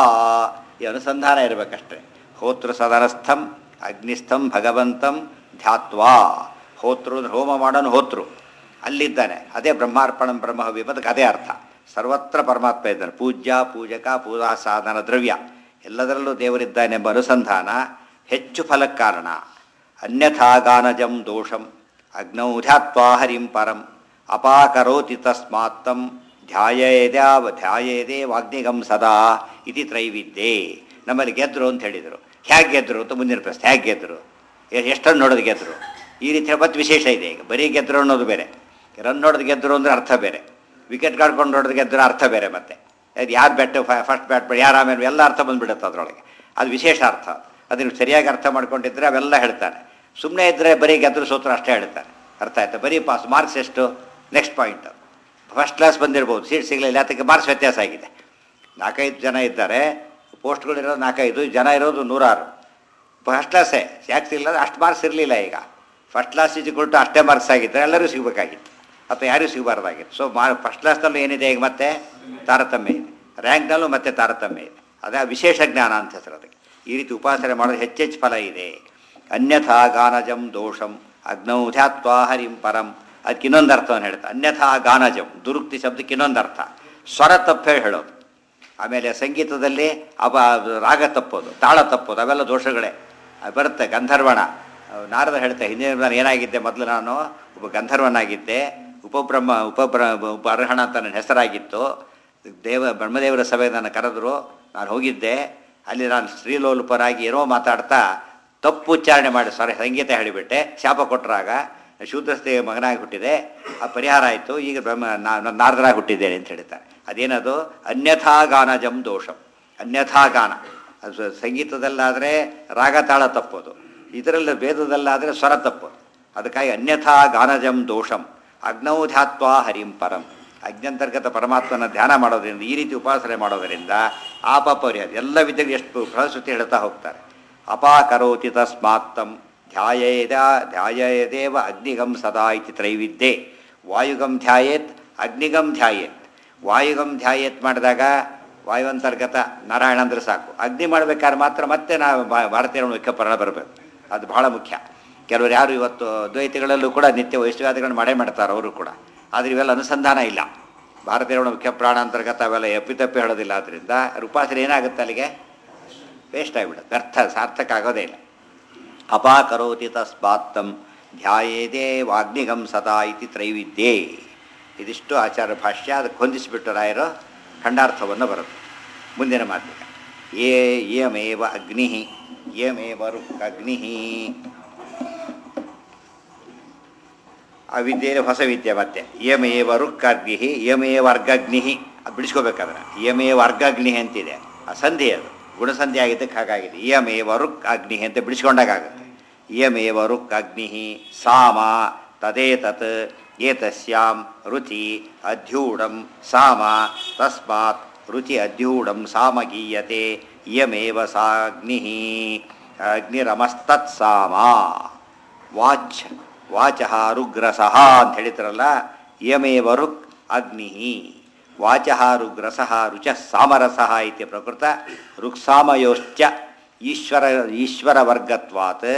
ಈ ಅನುಸಂಧಾನ ಇರಬೇಕಷ್ಟೇ ಹೋತೃ ಸದನಸ್ಥಂ ಅಗ್ನಿಸ್ಥಂ ಭಗವಂತಂ ಧ್ಯಾತ್ವಾ ಹೋತೃ ಅಂದ್ರೆ ಹೋಮ ಮಾಡೋನು ಹೋತೃ ಅಲ್ಲಿದ್ದಾನೆ ಅದೇ ಬ್ರಹ್ಮಾರ್ಪಣಂ ಬ್ರಹ್ಮ ಹವಿಪದಕ್ಕೆ ಅದೇ ಅರ್ಥ ಸರ್ವತ್ರ ಪರಮಾತ್ಮ ಇದ್ದಾನೆ ಪೂಜ್ಯ ಪೂಜಕ ಪೂಜಾ ಸಾಧನ ದ್ರವ್ಯ ಎಲ್ಲದರಲ್ಲೂ ದೇವರಿದ್ದಾನೆಂಬ ಅನುಸಂಧಾನ ಹೆಚ್ಚು ಫಲಕ್ಕೆ ಕಾರಣ ಅನ್ಯಥಾ ಗಾನಜಂ ದೋಷಂ ಅಗ್ನೌ ಧ್ಯಾತ್ವಾ ಹರಿಂ ಪರಂ ಅಪಾಕರೋತಿ ತಸ್ಮಾತ್ತಂ ಧ್ಯಾಯೇದ್ಯಾವ ಧ್ಯಾಯೇದೇ ವಾಗ್ನಿಗಂ ಸದಾ ಇತಿ ತ್ರೈವಿದ್ಯೆ ನಮ್ಮಲ್ಲಿ ಗೆದ್ರು ಅಂತ ಹೇಳಿದರು ಹೇಗೆ ಗೆದ್ರು ಅಂತ ಮುಂದಿನ ಪ್ರಶ್ನೆ ಹೇಗೆ ಗೆದ್ರು ಎ- ಎಷ್ಟನ್ನು ನೋಡೋದು ಗೆದ್ರು ಈ ರೀತಿಯ ಮತ್ತೆ ವಿಶೇಷ ಇದೆ ಈಗ ಬರೀ ಗೆದ್ರು ಅನ್ನೋದು ಬೇರೆ ರನ್ ನೋಡೋದು ಗೆದ್ರು ಅಂದರೆ ಅರ್ಥ ಬೇರೆ ವಿಕೆಟ್ ಕಾಡ್ಕೊಂಡು ನೋಡೋದು ಗೆದ್ರು ಅರ್ಥ ಬೇರೆ ಮತ್ತೆ ಅದು ಯಾರು ಬ್ಯಾಟ್ ಫಸ್ಟ್ ಬ್ಯಾಟ್ ಯಾರು ಆಮೇಲೆ ಎಲ್ಲ ಅರ್ಥ ಬಂದ್ಬಿಡುತ್ತೆ ಅದರೊಳಗೆ ಅದು ವಿಶೇಷ ಅರ್ಥ ಅದನ್ನು ಸರಿಯಾಗಿ ಅರ್ಥ ಮಾಡ್ಕೊಂಡಿದ್ರೆ ಅವೆಲ್ಲ ಹೇಳ್ತಾನೆ ಸುಮ್ಮನೆ ಇದ್ದರೆ ಬರೀ ಗೆದ್ರು ಸೂತ್ರ ಅಷ್ಟೇ ಹೇಳ್ತಾನೆ ಅರ್ಥ ಆಯ್ತಾ ಬರೀ ಪಾಸ್ ಮಾರ್ಕ್ಸ್ ಎಷ್ಟು ನೆಕ್ಸ್ಟ್ ಪಾಯಿಂಟ್ ಫಸ್ಟ್ ಕ್ಲಾಸ್ ಬಂದಿರ್ಬೋದು ಸೀಟ್ ಸಿಗಲಿಲ್ಲ ಅದಕ್ಕೆ ಮಾರ್ಕ್ಸ್ ವ್ಯತ್ಯಾಸ ಆಗಿದೆ ನಾಲ್ಕೈದು ಜನ ಇದ್ದಾರೆ ಪೋಸ್ಟ್ಗಳಿರೋದು ನಾಲ್ಕೈದು ಜನ ಇರೋದು ನೂರಾರು ಫಸ್ಟ್ ಕ್ಲಾಸೇ ಯಾಕೆ ಸಿಗಲಿಲ್ಲ ಅಷ್ಟು ಮಾರ್ಕ್ಸ್ ಇರಲಿಲ್ಲ ಈಗ ಫಸ್ಟ್ ಕ್ಲಾಸ್ ಇಜ್ಕೊಳ್ಟು ಅಷ್ಟೇ ಮಾರ್ಕ್ಸ್ ಆಗಿದ್ದರೆ ಎಲ್ಲರಿಗೂ ಸಿಗಬೇಕಾಗಿತ್ತು ಅಥವಾ ಯಾರಿಗೂ ಸಿಗಬಾರ್ದಾಗಿತ್ತು ಸೊ ಮಾ ಫಸ್ಟ್ ಕ್ಲಾಸ್ನಲ್ಲೂ ಏನಿದೆ ಈಗ ಮತ್ತೆ ತಾರತಮ್ಯ ಇದೆ ರ್ಯಾಂಕ್ನಲ್ಲೂ ಮತ್ತೆ ತಾರತಮ್ಯ ಇದೆ ಅದೇ ವಿಶೇಷ ಜ್ಞಾನ ಅಂತ ಹೆಸರು ಅದಕ್ಕೆ ಈ ರೀತಿ ಉಪಾಸನೆ ಮಾಡೋದು ಹೆಚ್ಚೆಚ್ಚು ಫಲ ಇದೆ ಅನ್ಯಥಾ ಗಾನಜಂ ದೋಷಂ ಅಗ್ನೌ ಧ್ಯಾತ್ವಾ ಹರಿಂ ಪರಂ ಅದಕ್ಕೆ ಇನ್ನೊಂದು ಅರ್ಥವನ್ನು ಹೇಳ್ತಾ ಅನ್ಯಥಾ ಗಾನಜಂ ದುರುಕ್ತಿ ಶಬ್ದಕ್ಕೆ ಇನ್ನೊಂದು ಅರ್ಥ ಸ್ವರ ತಪ್ಪೇ ಹೇಳೋದು ಆಮೇಲೆ ಸಂಗೀತದಲ್ಲಿ ಅವ ರಾಗ ತಪ್ಪೋದು ತಾಳ ತಪ್ಪೋದು ಅವೆಲ್ಲ ದೋಷಗಳೇ ಅದು ಬರುತ್ತೆ ಗಂಧರ್ವಣ ಅಹ್ ನಾರದ ಹೇಳ್ತೆ ಹಿಂದಿನ ನಾನು ಏನಾಗಿದ್ದೆ ಮೊದಲು ನಾನು ಒಬ್ಬ ಗಂಧರ್ವನಾಗಿದ್ದೆ ಉಪಬ್ರಹ್ಮ ಉಪಬ್ರ ಉಪ ಅರ್ಹಣ ಅಂತ ನನ್ನ ಹೆಸರಾಗಿತ್ತು ದೇವ ಬ್ರಹ್ಮದೇವರ ಸಭೆ ನನ್ನ ಕರೆದ್ರು ನಾನು ಹೋಗಿದ್ದೆ ಅಲ್ಲಿ ನಾನು ಶ್ರೀಲೋಲುಪರಾಗಿ ಏನೋ ಮಾತಾಡ್ತಾ ತಪ್ಪು ಉಚ್ಚಾರಣೆ ಮಾಡಿ ಸಾರಿ ಸಂಗೀತ ಹೇಳಿಬಿಟ್ಟೆ ಶಾಪ ಕೊಟ್ಟರಾಗ ಶೂದ್ರಸ್ತೆ ಮಗನಾಗಿ ಹುಟ್ಟಿದೆ ಆ ಪರಿಹಾರ ಆಯಿತು ಈಗ ಬ್ರಹ್ಮ ನಾನು ನಾರದರಾಗಿ ಹುಟ್ಟಿದ್ದೇನೆ ಅಂತ ಹೇಳ್ತಾರೆ ಅದೇನದು ಅನ್ಯಥಾ ಗಾನಜಂ ದೋಷಂ ಅನ್ಯಥಾ ಗಾನ ಅದು ಸ- ಸಂಗೀತದಲ್ಲಾದರೆ ರಾಗ ತಾಳ ತಪ್ಪೋದು ಇದರಲ್ಲಿ ವೇದದಲ್ಲಾದರೆ ಸ್ವರ ತಪ್ಪೋದು ಅದಕ್ಕಾಗಿ ಅನ್ಯಥಾ ಗಾನಜಂ ದೋಷಂ ಅಗ್ನೌ ಧ್ಯಾತ್ವಾ ಹರಿಂ ಪರಂ ಅಜ್ಞಾಂತರ್ಗತ ಪರಮಾತ್ಮನ ಧ್ಯಾನ ಮಾಡೋದ್ರಿಂದ ಈ ರೀತಿ ಉಪಾಸನೆ ಮಾಡೋದರಿಂದ ಆಪ ಪರಿಹಾರ ಎಲ್ಲ ವಿದ್ಯೆಗಳು ಎಷ್ಟು ಫಲಶ್ರುತಿ ಹೇಳ್ತಾ ಹೋಗ್ತಾರೆ ಅಪಾಕರೋತಿ ತಸ್ಮಾತ್ತಂ ಧ್ಯಾಯೇದ ಧ್ಯಾಯೇದೇವ ಅಗ್ನಿಗಂ ಸದಾ ಇತಿ ತ್ರೈವಿದ್ಯೆ ವಾಯುಗಂ ಧ್ಯಾಯೇತ್ ಅಗ್ನಿಗಂ ಧ್ಯಾಯೇತ್ ವಾಯುಗಂ ಧ್ಯಾಯೇತ್ ಮಾಡಿದಾಗ ವಾಯುವಂತರ್ಗತ ನಾರಾಯಣ ಅಂದ್ರೆ ಸಾಕು ಅಗ್ನಿ ಮಾಡ್ಬೇಕಾದ್ರೆ ಮಾತ್ರ ಮತ್ತೆ ನಾವು ಭಾ- ಭಾರತೀಯ ವಿಜ್ಞಾಪನ ಬರಬೇಕು ಅದು ಬಹಳ ಮುಖ್ಯ ಕೆಲವರು ಯಾರು ಇವತ್ತು ದ್ವೈತಿಗಳಲ್ಲೂ ಕೂಡ ನಿತ್ಯ ವೈಷ್ಣವಾದಿಗಳನ್ನು ಮಾಡೇ ಮಾಡ್ತಾರೆ ಅವರು ಕೂಡ ಆದರೆ ಇವೆಲ್ಲ ಅನುಸಂಧಾನ ಇಲ್ಲ ಭಾರತೀಯ ಮುಖ್ಯ ಪ್ರಾಣ ಅಂತರ್ಗತ ಅವೆಲ್ಲ ಎಪ್ಪಿತಪ್ಪಿ ಹೇಳೋದಿಲ್ಲ ಆದ್ದರಿಂದ ಉಪಾಸನೆ ಏನಾಗುತ್ತೆ ಅಲ್ಲಿಗೆ ವೇಸ್ಟ್ ಆಗಿಬಿಡುತ್ತೆ ವ್ಯರ್ಥ ಸಾರ್ಥಕ ಆಗೋದೇ ಇಲ್ಲ ಅಪಾಕರೋತಿ ತಸ್ಮಾತ್ತಂ ಧ್ಯಾಯೇದೇ ವಾಗ್ನಿಗಂ ಸದಾ ಇತಿ ತ್ರೈವಿದ್ಯೆ ಇದಿಷ್ಟು ಆಚಾರ್ಯ ಭಾಷ್ಯ ಅದಕ್ಕೆ ಹೊಂದಿಸಿಬಿಟ್ಟು ರಾಯರು ಖಂಡಾರ್ಥವನ್ನು ಬರುತ್ತೆ ಮುಂದಿನ ಮಾತಿಗೆ ಏ ಯಮೇವ ಅಗ್ನಿ ಯಮೇವ ರುಕ್ ಅಗ್ನಿ ಆ ವಿದ್ಯೆಯಲ್ಲಿ ಹೊಸ ವಿದ್ಯೆ ಮತ್ತೆ ಯಮೇವ ರುಕ್ ಅಗ್ನಿ ಯಮೇವ ಅರ್ಗಗ್ನಿ ಅದು ಬಿಡಿಸ್ಕೋಬೇಕಾದ್ರೆ ಯಮೇವ ಅರ್ಗಗ್ನಿ ಅಂತಿದೆ ಆ ಸಂಧಿ ಅದು ಗುಣಸಂಧಿ ಆಗಿದ್ದಕ್ಕೆ ಹಾಗಾಗಿದೆ ಯಮೇವ ರುಕ್ ಅಗ್ನಿ ಅಂತ ಬಿಡಿಸ್ಕೊಂಡಾಗುತ್ತೆ ಯಮೇವ ರುಕ್ ಅಗ್ನಿ ಸಾಮ ತದೇತತ್ ಏತಸ್ಯಾಂ ರುಚಿ ಅಧ್ಯೂಢಂ ಸಾಮ ತಸ್ಮಾತ್ ರುಚಿ ಅಧ್ಯೂಢಂ ಸಾಮ ಗೀಯತೆ ಯಮೇವ ಸಾಗ್ನಿ ಅಗ್ನಿರಮಸ್ತತ್ ಸಾಮ ವಾಚ್ ವಾಚಃ ರುಗ್ರಸಃ ಅಂತ ಹೇಳಿದ್ರಲ್ಲ ಯಮೇವ ರುಕ್ ಅಗ್ನಿ ವಾಚಃ ರುಗ್ರಸಃ ರುಚ ಸಾಮರಸಃ ಇತಿ ಪ್ರಕೃತ ರುಕ್ಸಾಮಯೋಶ್ಚ ಈಶ್ವರ ಈಶ್ವರ ವರ್ಗತ್ವಾತ್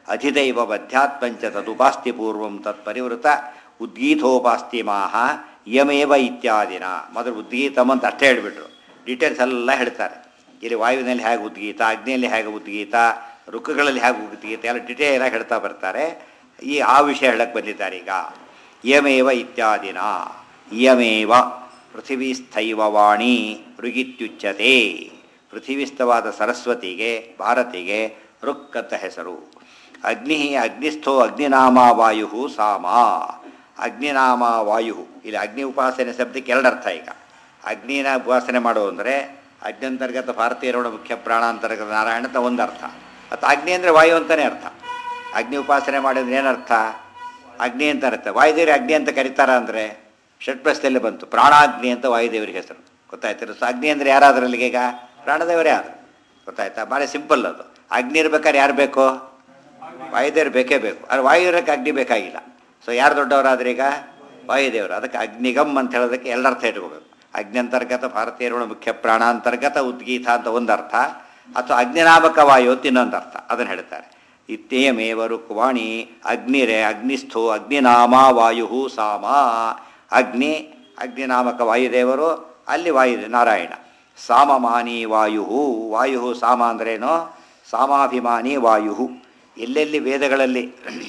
ಅಧಿದೈವ ಬಧ್ಯಾತ್ಮಂಚ ತದುಪಾಸ್ತಿ ಪೂರ್ವಂ ತತ್ಪರಿವೃತ ಉದ್ಗೀತೋಪಾಸ್ತಿ ಮಾಹ ಯಮೇವ ಇತ್ಯಾದಿನ ಮೊದಲು ಉದ್ಗೀತಂ ಅಂತ ಅಷ್ಟೇ ಹೇಳಿಬಿಟ್ರು ಡೀಟೇಲ್ಸ್ ಎಲ್ಲ ಹೇಳ್ತಾರೆ ಇಲ್ಲಿ ವಾಯುವಿನಲ್ಲಿ ಹೇಗೆ ಉದ್ಗೀತ ಅಗ್ನಿಯಲ್ಲಿ ಹೇಗೆ ಉದ್ಗೀತ ರುಕ್ಕಗಳಲ್ಲಿ ಹೇಗೆ ಉದ್ಗೀತ ಎಲ್ಲ ಡಿಟೇಲ್ ಆಗಿ ಹೇಳ್ತಾ ಬರ್ತಾರೆ ಈ ಆ ವಿಷಯ ಹೇಳಕ್ಕೆ ಬಂದಿದ್ದಾರೆ ಈಗ ಯಮೇವ ಇತ್ಯಾದಿನ ಯಮೇವ ಪೃಥಿವೀಸ್ಥೈವ ವಾಣಿ ಋಗಿತ್ಯುಚ್ಯತೆ ಪೃಥಿವಿಸ್ಥವಾದ ಸರಸ್ವತಿಗೆ ಭಾರತಿಗೆ ಋಕ್ ಅಂತ ಹೆಸರು ಅಗ್ನಿ ಅಗ್ನಿಸ್ಥೋ ಅಗ್ನಿನಾಮ ವಾಯು ಸಾಮ ಅಗ್ನಿನಾಮ ವಾಯು ಇಲ್ಲಿ ಅಗ್ನಿ ಉಪಾಸನೆ ಶಬ್ದಕ್ಕೆ ಎರಡು ಅರ್ಥ ಈಗ ಅಗ್ನಿನ ಉಪಾಸನೆ ಮಾಡೋದು ಅಂದರೆ ಅಗ್ನಂತರ್ಗತ ಭಾರತೀಯರೋಣ ಮುಖ್ಯ ಪ್ರಾಣಾಂತರ್ಗತ ನಾರಾಯಣ ಅಂತ ಒಂದು ಅರ್ಥ ಮತ್ತು ಅಗ್ನಿ ಅಂದರೆ ವಾಯು ಅಂತಲೇ ಅರ್ಥ ಅಗ್ನಿ ಉಪಾಸನೆ ಮಾಡಿದ್ರೆ ಏನರ್ಥ ಅಗ್ನಿ ಅಂತ ಅರ್ಥ ವಾಯುದೇವರಿಗೆ ಅಗ್ನಿ ಅಂತ ಕರೀತಾರ ಅಂದರೆ ಷಟ್ಪ್ರಸ್ಥೆಯಲ್ಲಿ ಬಂತು ಪ್ರಾಣಾಗ್ನಿ ಅಂತ ವಾಯುದೇವರಿಗೆ ಹೆಸರು ಗೊತ್ತಾಯ್ತು ಸೊ ಅಗ್ನಿ ಅಂದರೆ ಯಾರಾದ್ರಲ್ಲಿಗೆ ಈಗ ಪ್ರಾಣದೇವರೇ ಆದರು ಗೊತ್ತಾಯ್ತಾ ಭಾಳ ಸಿಂಪಲ್ ಅದು ಅಗ್ನಿ ಇರ್ಬೇಕಾದ್ರೆ ಯಾರು ಬೇಕು ವಾಯುದೇವರು ಬೇಕೇ ಬೇಕು ಆದರೆ ವಾಯುದೇವರಕ್ಕೆ ಅಗ್ನಿ ಬೇಕಾಗಿಲ್ಲ ಸೊ ಯಾರು ದೊಡ್ಡವರಾದ್ರೆ ಈಗ ವಾಯುದೇವರು ಅದಕ್ಕೆ ಅಗ್ನಿಗಮ್ ಅಂತ ಹೇಳೋದಕ್ಕೆ ಎಲ್ಲ ಅರ್ಥ ಇಟ್ಕೋಬೇಕು ಅಗ್ನ್ಯಂತರ್ಗತ ಭಾರತೀಯರುಗಳ ಮುಖ್ಯ ಪ್ರಾಣಾಂತರ್ಗತ ಉದ್ಗೀತ ಅಂತ ಒಂದು ಅರ್ಥ ಅಥವಾ ಅಗ್ನಿನಾಮಕ ವಾಯು ಅಂತ ಇನ್ನೊಂದು ಅರ್ಥ ಅದನ್ನು ಹೇಳ್ತಾರೆ ಇತ್ತೇಮೇವ ರುಕ್ವಾಣಿ ಅಗ್ನಿರೇ ಅಗ್ನಿಸ್ಥೋ ಅಗ್ನಿನಾಮ ವಾಯು ಸಾಮ ಅಗ್ನಿ ಅಗ್ನಿನಾಮಕ ವಾಯುದೇವರು ಅಲ್ಲಿ ವಾಯು ನಾರಾಯಣ ಸಾಮಮಾನಿ ವಾಯು ವಾಯು ಸಾಮ ಅಂದ್ರೇನು ಸಾಮಾಭಿಮಾನಿ ವಾಯು ಎಲ್ಲೆಲ್ಲಿ ವೇದಗಳಲ್ಲಿ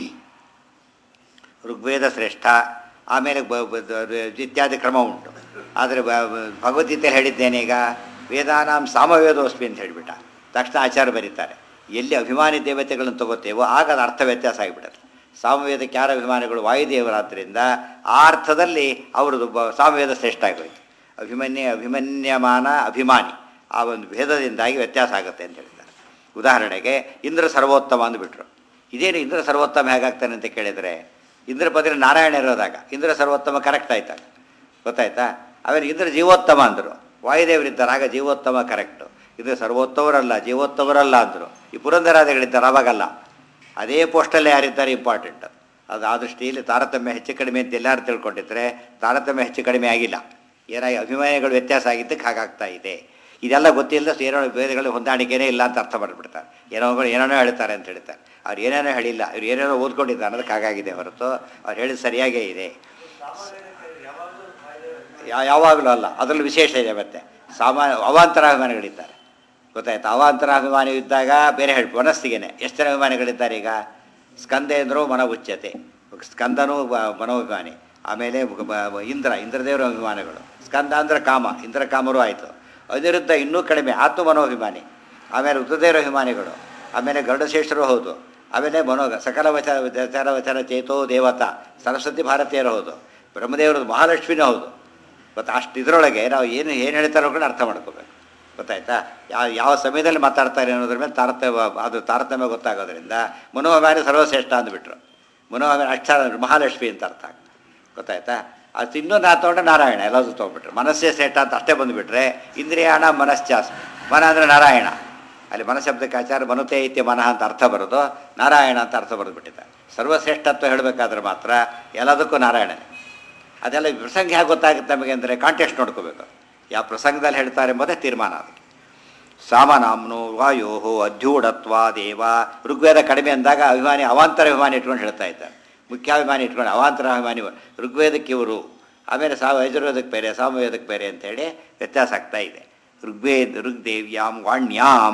ಋಗ್ವೇದ ಶ್ರೇಷ್ಠ ಆಮೇಲೆ ಬ- ಬ- ದ- ಇತ್ಯಾದಿ ಕ್ರಮ ಉಂಟು ಆದರೆ ಬ- ಬ- ಭಗವದ್ಗೀತೆಯಲ್ಲಿ ಹೇಳಿದ್ದೇನೆ ಈಗ ವೇದಾನಾಂ ಸಾಮವೇದೋಸ್ಮಿ ಅಂತ ಹೇಳಿಬಿಟ್ಟ ತಕ್ಷಣ ಆಚಾರ್ಯ ಬರೀತಾರೆ ಎಲ್ಲಿ ಅಭಿಮಾನಿ ದೇವತೆಗಳನ್ನು ತಗೋತೇವೋ ಆಗ ಅದು ಅರ್ಥ ವ್ಯತ್ಯಾಸ ಆಗಿಬಿಡುತ್ತೆ ಸಾಮವೇದಕ್ಕೆ ಯಾರ ಅಭಿಮಾನಿಗಳು ವಾಯುದೇವರಾದ್ದರಿಂದ ಆ ಅರ್ಥದಲ್ಲಿ ಅವರದು ಬ ಸಾಮವೇದ ಶ್ರೇಷ್ಠ ಆಗೋಯ್ತು ಅಭಿಮನ್ಯ ಅಭಿಮನ್ಯಮಾನ ಅಭಿಮಾನಿ ಆ ಒಂದು ಭೇದದಿಂದಾಗಿ ವ್ಯತ್ಯಾಸ ಆಗುತ್ತೆ ಅಂತ ಹೇಳ್ತಾರೆ ಉದಾಹರಣೆಗೆ ಇಂದ್ರ ಸರ್ವೋತ್ತಮ ಅಂದ್ಬಿಟ್ರು ಇದೇನು ಇಂದ್ರ ಸರ್ವೋತ್ತಮ ಹೇಗಾಗ್ತಾನೆ ಅಂತ ಕೇಳಿದರೆ ಇಂದ್ರ ಬದಲು ನಾರಾಯಣ ಇರೋದಾಗ ಇಂದ್ರ ಸರ್ವೋತ್ತಮ ಕರೆಕ್ಟ್ ಆಯ್ತಾಗ ಗೊತ್ತಾಯ್ತಾ ಆಮೇಲೆ ಇಂದ್ರ ಜೀವೋತ್ತಮ ಅಂದರು ವಾಯುದೇವರಿದ್ದಾರೆ ಆಗ ಜೀವೋತ್ತಮ ಕರೆಕ್ಟು ಇದು ಸರ್ವೋತ್ತಮರಲ್ಲ ಜೀವೋತ್ತಮರಲ್ಲ ಅಂದರು ಈ ಪುರಂದರಾದಿಗಳಿದ್ದಾರೆ ಅವಾಗಲ್ಲ ಅದೇ ಪೋಸ್ಟಲ್ಲೇ ಯಾರಿದ್ದಾರೆ ಇಂಪಾರ್ಟೆಂಟ್ ಅದು ಆ ದೃಷ್ಟಿಯಲ್ಲಿ ತಾರತಮ್ಯ ಹೆಚ್ಚು ಕಡಿಮೆ ಅಂತ ಎಲ್ಲರೂ ತಿಳ್ಕೊಂಡಿದ್ರೆ ತಾರತಮ್ಯ ಹೆಚ್ಚು ಕಡಿಮೆ ಆಗಿಲ್ಲ ಏನಾಗಿ ಅಭಿಮಾನಿಗಳು ವ್ಯತ್ಯಾಸ ಆಗಿದ್ದಕ್ಕೆ ಹಾಗಾಗ್ತಾ ಇದೆ ಇದೆಲ್ಲ ಗೊತ್ತಿಲ್ಲದ ಏನೋ ವೇದಗಳು ಹೊಂದಾಣಿಕೆನೇ ಇಲ್ಲ ಅಂತ ಅರ್ಥ ಮಾಡಿಬಿಡ್ತಾರೆ ಏನೋ ಏನೇನೋ ಹೇಳ್ತಾರೆ ಅಂತ ಹೇಳ್ತಾರೆ ಅವ್ರು ಏನೇನೋ ಹೇಳಿಲ್ಲ ಇವ್ರು ಏನೇನೋ ಓದ್ಕೊಂಡಿದ್ದಾರೆ ಅನ್ನೋದಕ್ಕೆ ಹಾಗಾಗಿದೆ ಹೊರತು ಅವ್ರು ಹೇಳಿದ ಸರಿಯಾಗೇ ಇದೆ ಯಾ- ಯಾವಾಗಲೂ ಅಲ್ಲ ಅದರಲ್ಲಿ ವಿಶೇಷ ಇದೆ ಮತ್ತೆ ಸಾಮಾನ್ಯ ಅವಾಂತರ ಅಭಿಮಾನಿಗಳಿದ್ದಾರೆ ಗೊತ್ತಾಯ್ತು ಅವಾಂತರ ಅಭಿಮಾನಿ ಇದ್ದಾಗ ಬೇರೆ ಹೇಳಿ ಮನಸ್ಸಿಗೆನೆ ಎಷ್ಟು ಜನ ಅಭಿಮಾನಿಗಳಿದ್ದಾರೆ ಈಗ ಸ್ಕಂದೇಂದ್ರೋ ಮನೋಗುಚ್ಯತೆ ಸ್ಕಂದನೂ ಬ- ಮನೋಭಿಮಾನಿ ಆಮೇಲೆ ಬ- ಬ- ಇಂದ್ರ ಇಂದ್ರದೇವರ ಅಭಿಮಾನಿಗಳು ಸ್ಕಂದ ಅಂದ್ರೆ ಕಾಮ ಇಂದ್ರ ಕಾಮರು ಆಯಿತು ಅನಿರುದ್ಧ ಇನ್ನೂ ಕಡಿಮೆ ಆತ್ಮ ಮನೋಭಿಮಾನಿ ಆಮೇಲೆ ರುದ್ರದೇವರ ಅಭಿಮಾನಿಗಳು ಆಮೇಲೆ ಗರುಡಶ್ರೇಷ್ಠರು ಹೌದು ಆಮೇಲೆ ಮನೋಗ ಸಕಲ ವಚನ ವಚನ ವಚನ ಚೇತೋ ದೇವತಾ ಸರಸ್ವತಿ ಭಾರತೀಯರು ಹೌದು ಬ್ರಹ್ಮದೇವರು ಮಹಾಲಕ್ಷ್ಮಿನೂ ಹೌದು ಮತ್ತು ಅಷ್ಟು ಇದರೊಳಗೆ ನಾವು ಏನು ಏನು ಹೇಳ್ತಾರೋ ಕೂಡ ಅರ್ಥ ಮಾಡ್ಕೋಬೇಕು ಗೊತ್ತಾಯ್ತಾ ಯಾವ ಯಾವ ಸಮಯದಲ್ಲಿ ಮಾತಾಡ್ತಾರೆ ಅನ್ನೋದ್ರ ಮೇಲೆ ತಾರತಮ್ಯ ಅದು ತಾರತಮ್ಯ ಗೊತ್ತಾಗೋದ್ರಿಂದ ಮನೋಭಿಮಾನಿ ಸರ್ವಶ್ರೇಷ್ಠ ಅಂದ್ಬಿಟ್ರು ಮನೋಭಿಮಾನಿ ಅಕ್ಷರ ಮಹಾಲಕ್ಷ್ಮಿ ಅಂತ ಅರ್ಥ ಆಗುತ್ತೆ ಗೊತ್ತಾಯ್ತಾ ಅದು ಇನ್ನೊಂದು ನಾ ತೊಗೊಂಡ್ರೆ ನಾರಾಯಣ ಎಲ್ಲದೂ ತೊಗೊಂಡ್ಬಿಟ್ರೆ ಮನಸ್ಸೇ ಶ್ರೇಷ್ಠ ಅಂತ ಅಷ್ಟೇ ಬಂದುಬಿಟ್ರೆ ಇಂದ್ರಿಯಾಣ ಮನಶ್ಚಾಸ್ ಮನ ಅಂದರೆ ನಾರಾಯಣ ಅಲ್ಲಿ ಮನಶಬ್ದಕ್ಕೆ ಆಚಾರ ಮನುತೆ ಐತ್ಯ ಮನಃ ಅಂತ ಅರ್ಥ ಬರೋದು ನಾರಾಯಣ ಅಂತ ಅರ್ಥ ಬರೆದು ಬಿಟ್ಟಿದ್ದಾರೆ ಸರ್ವಶ್ರೇಷ್ಠತ್ವ ಹೇಳಬೇಕಾದ್ರೆ ಮಾತ್ರ ಎಲ್ಲದಕ್ಕೂ ನಾರಾಯಣನೇ ಅದೆಲ್ಲ ಪ್ರಸಂಗ ಹೇಗೆ ಗೊತ್ತಾಗುತ್ತೆ ನಮಗೆ ಅಂದರೆ ಕಾಂಟೆಕ್ಸ್ಟ್ ನೋಡ್ಕೋಬೇಕು ಯಾವ ಪ್ರಸಂಗದಲ್ಲಿ ಹೇಳ್ತಾರೆ ಎಂಬುದೇ ತೀರ್ಮಾನ ಅದಕ್ಕೆ ಸಾಮನಾಮ್ನು ವಾಯೋ ಅಧ್ಯೂಢತ್ವ ದೇವ ಋಗ್ವೇದ ಕಡಿಮೆ ಅಂದಾಗ ಅಭಿಮಾನಿ ಅವಾಂತರ ಅಭಿಮಾನಿ ಇಟ್ಕೊಂಡು ಹೇಳ್ತಾ ಇದ್ದಾರೆ ಮುಖ್ಯಾಭಿಮಾನಿ ಇಟ್ಕೊಂಡು ಅವಾಂತರ ಅಭಿಮಾನಿ ಋಗ್ವೇದಕ್ಕೆ ಇವರು ಆಮೇಲೆ ಸಾವ ಯಜುರ್ವೇದಕ್ಕೆ ಬೇರೆ ಸಾಮವೇದಕ್ಕೆ ಬೇರೆ ಅಂತೇಳಿ ವ್ಯತ್ಯಾಸ ಆಗ್ತಾ ಇದೆ ಋಗ್ವೇದ ಋಗ್ದೇವ್ಯಾಂ ವಾಣ್ಯಾಂ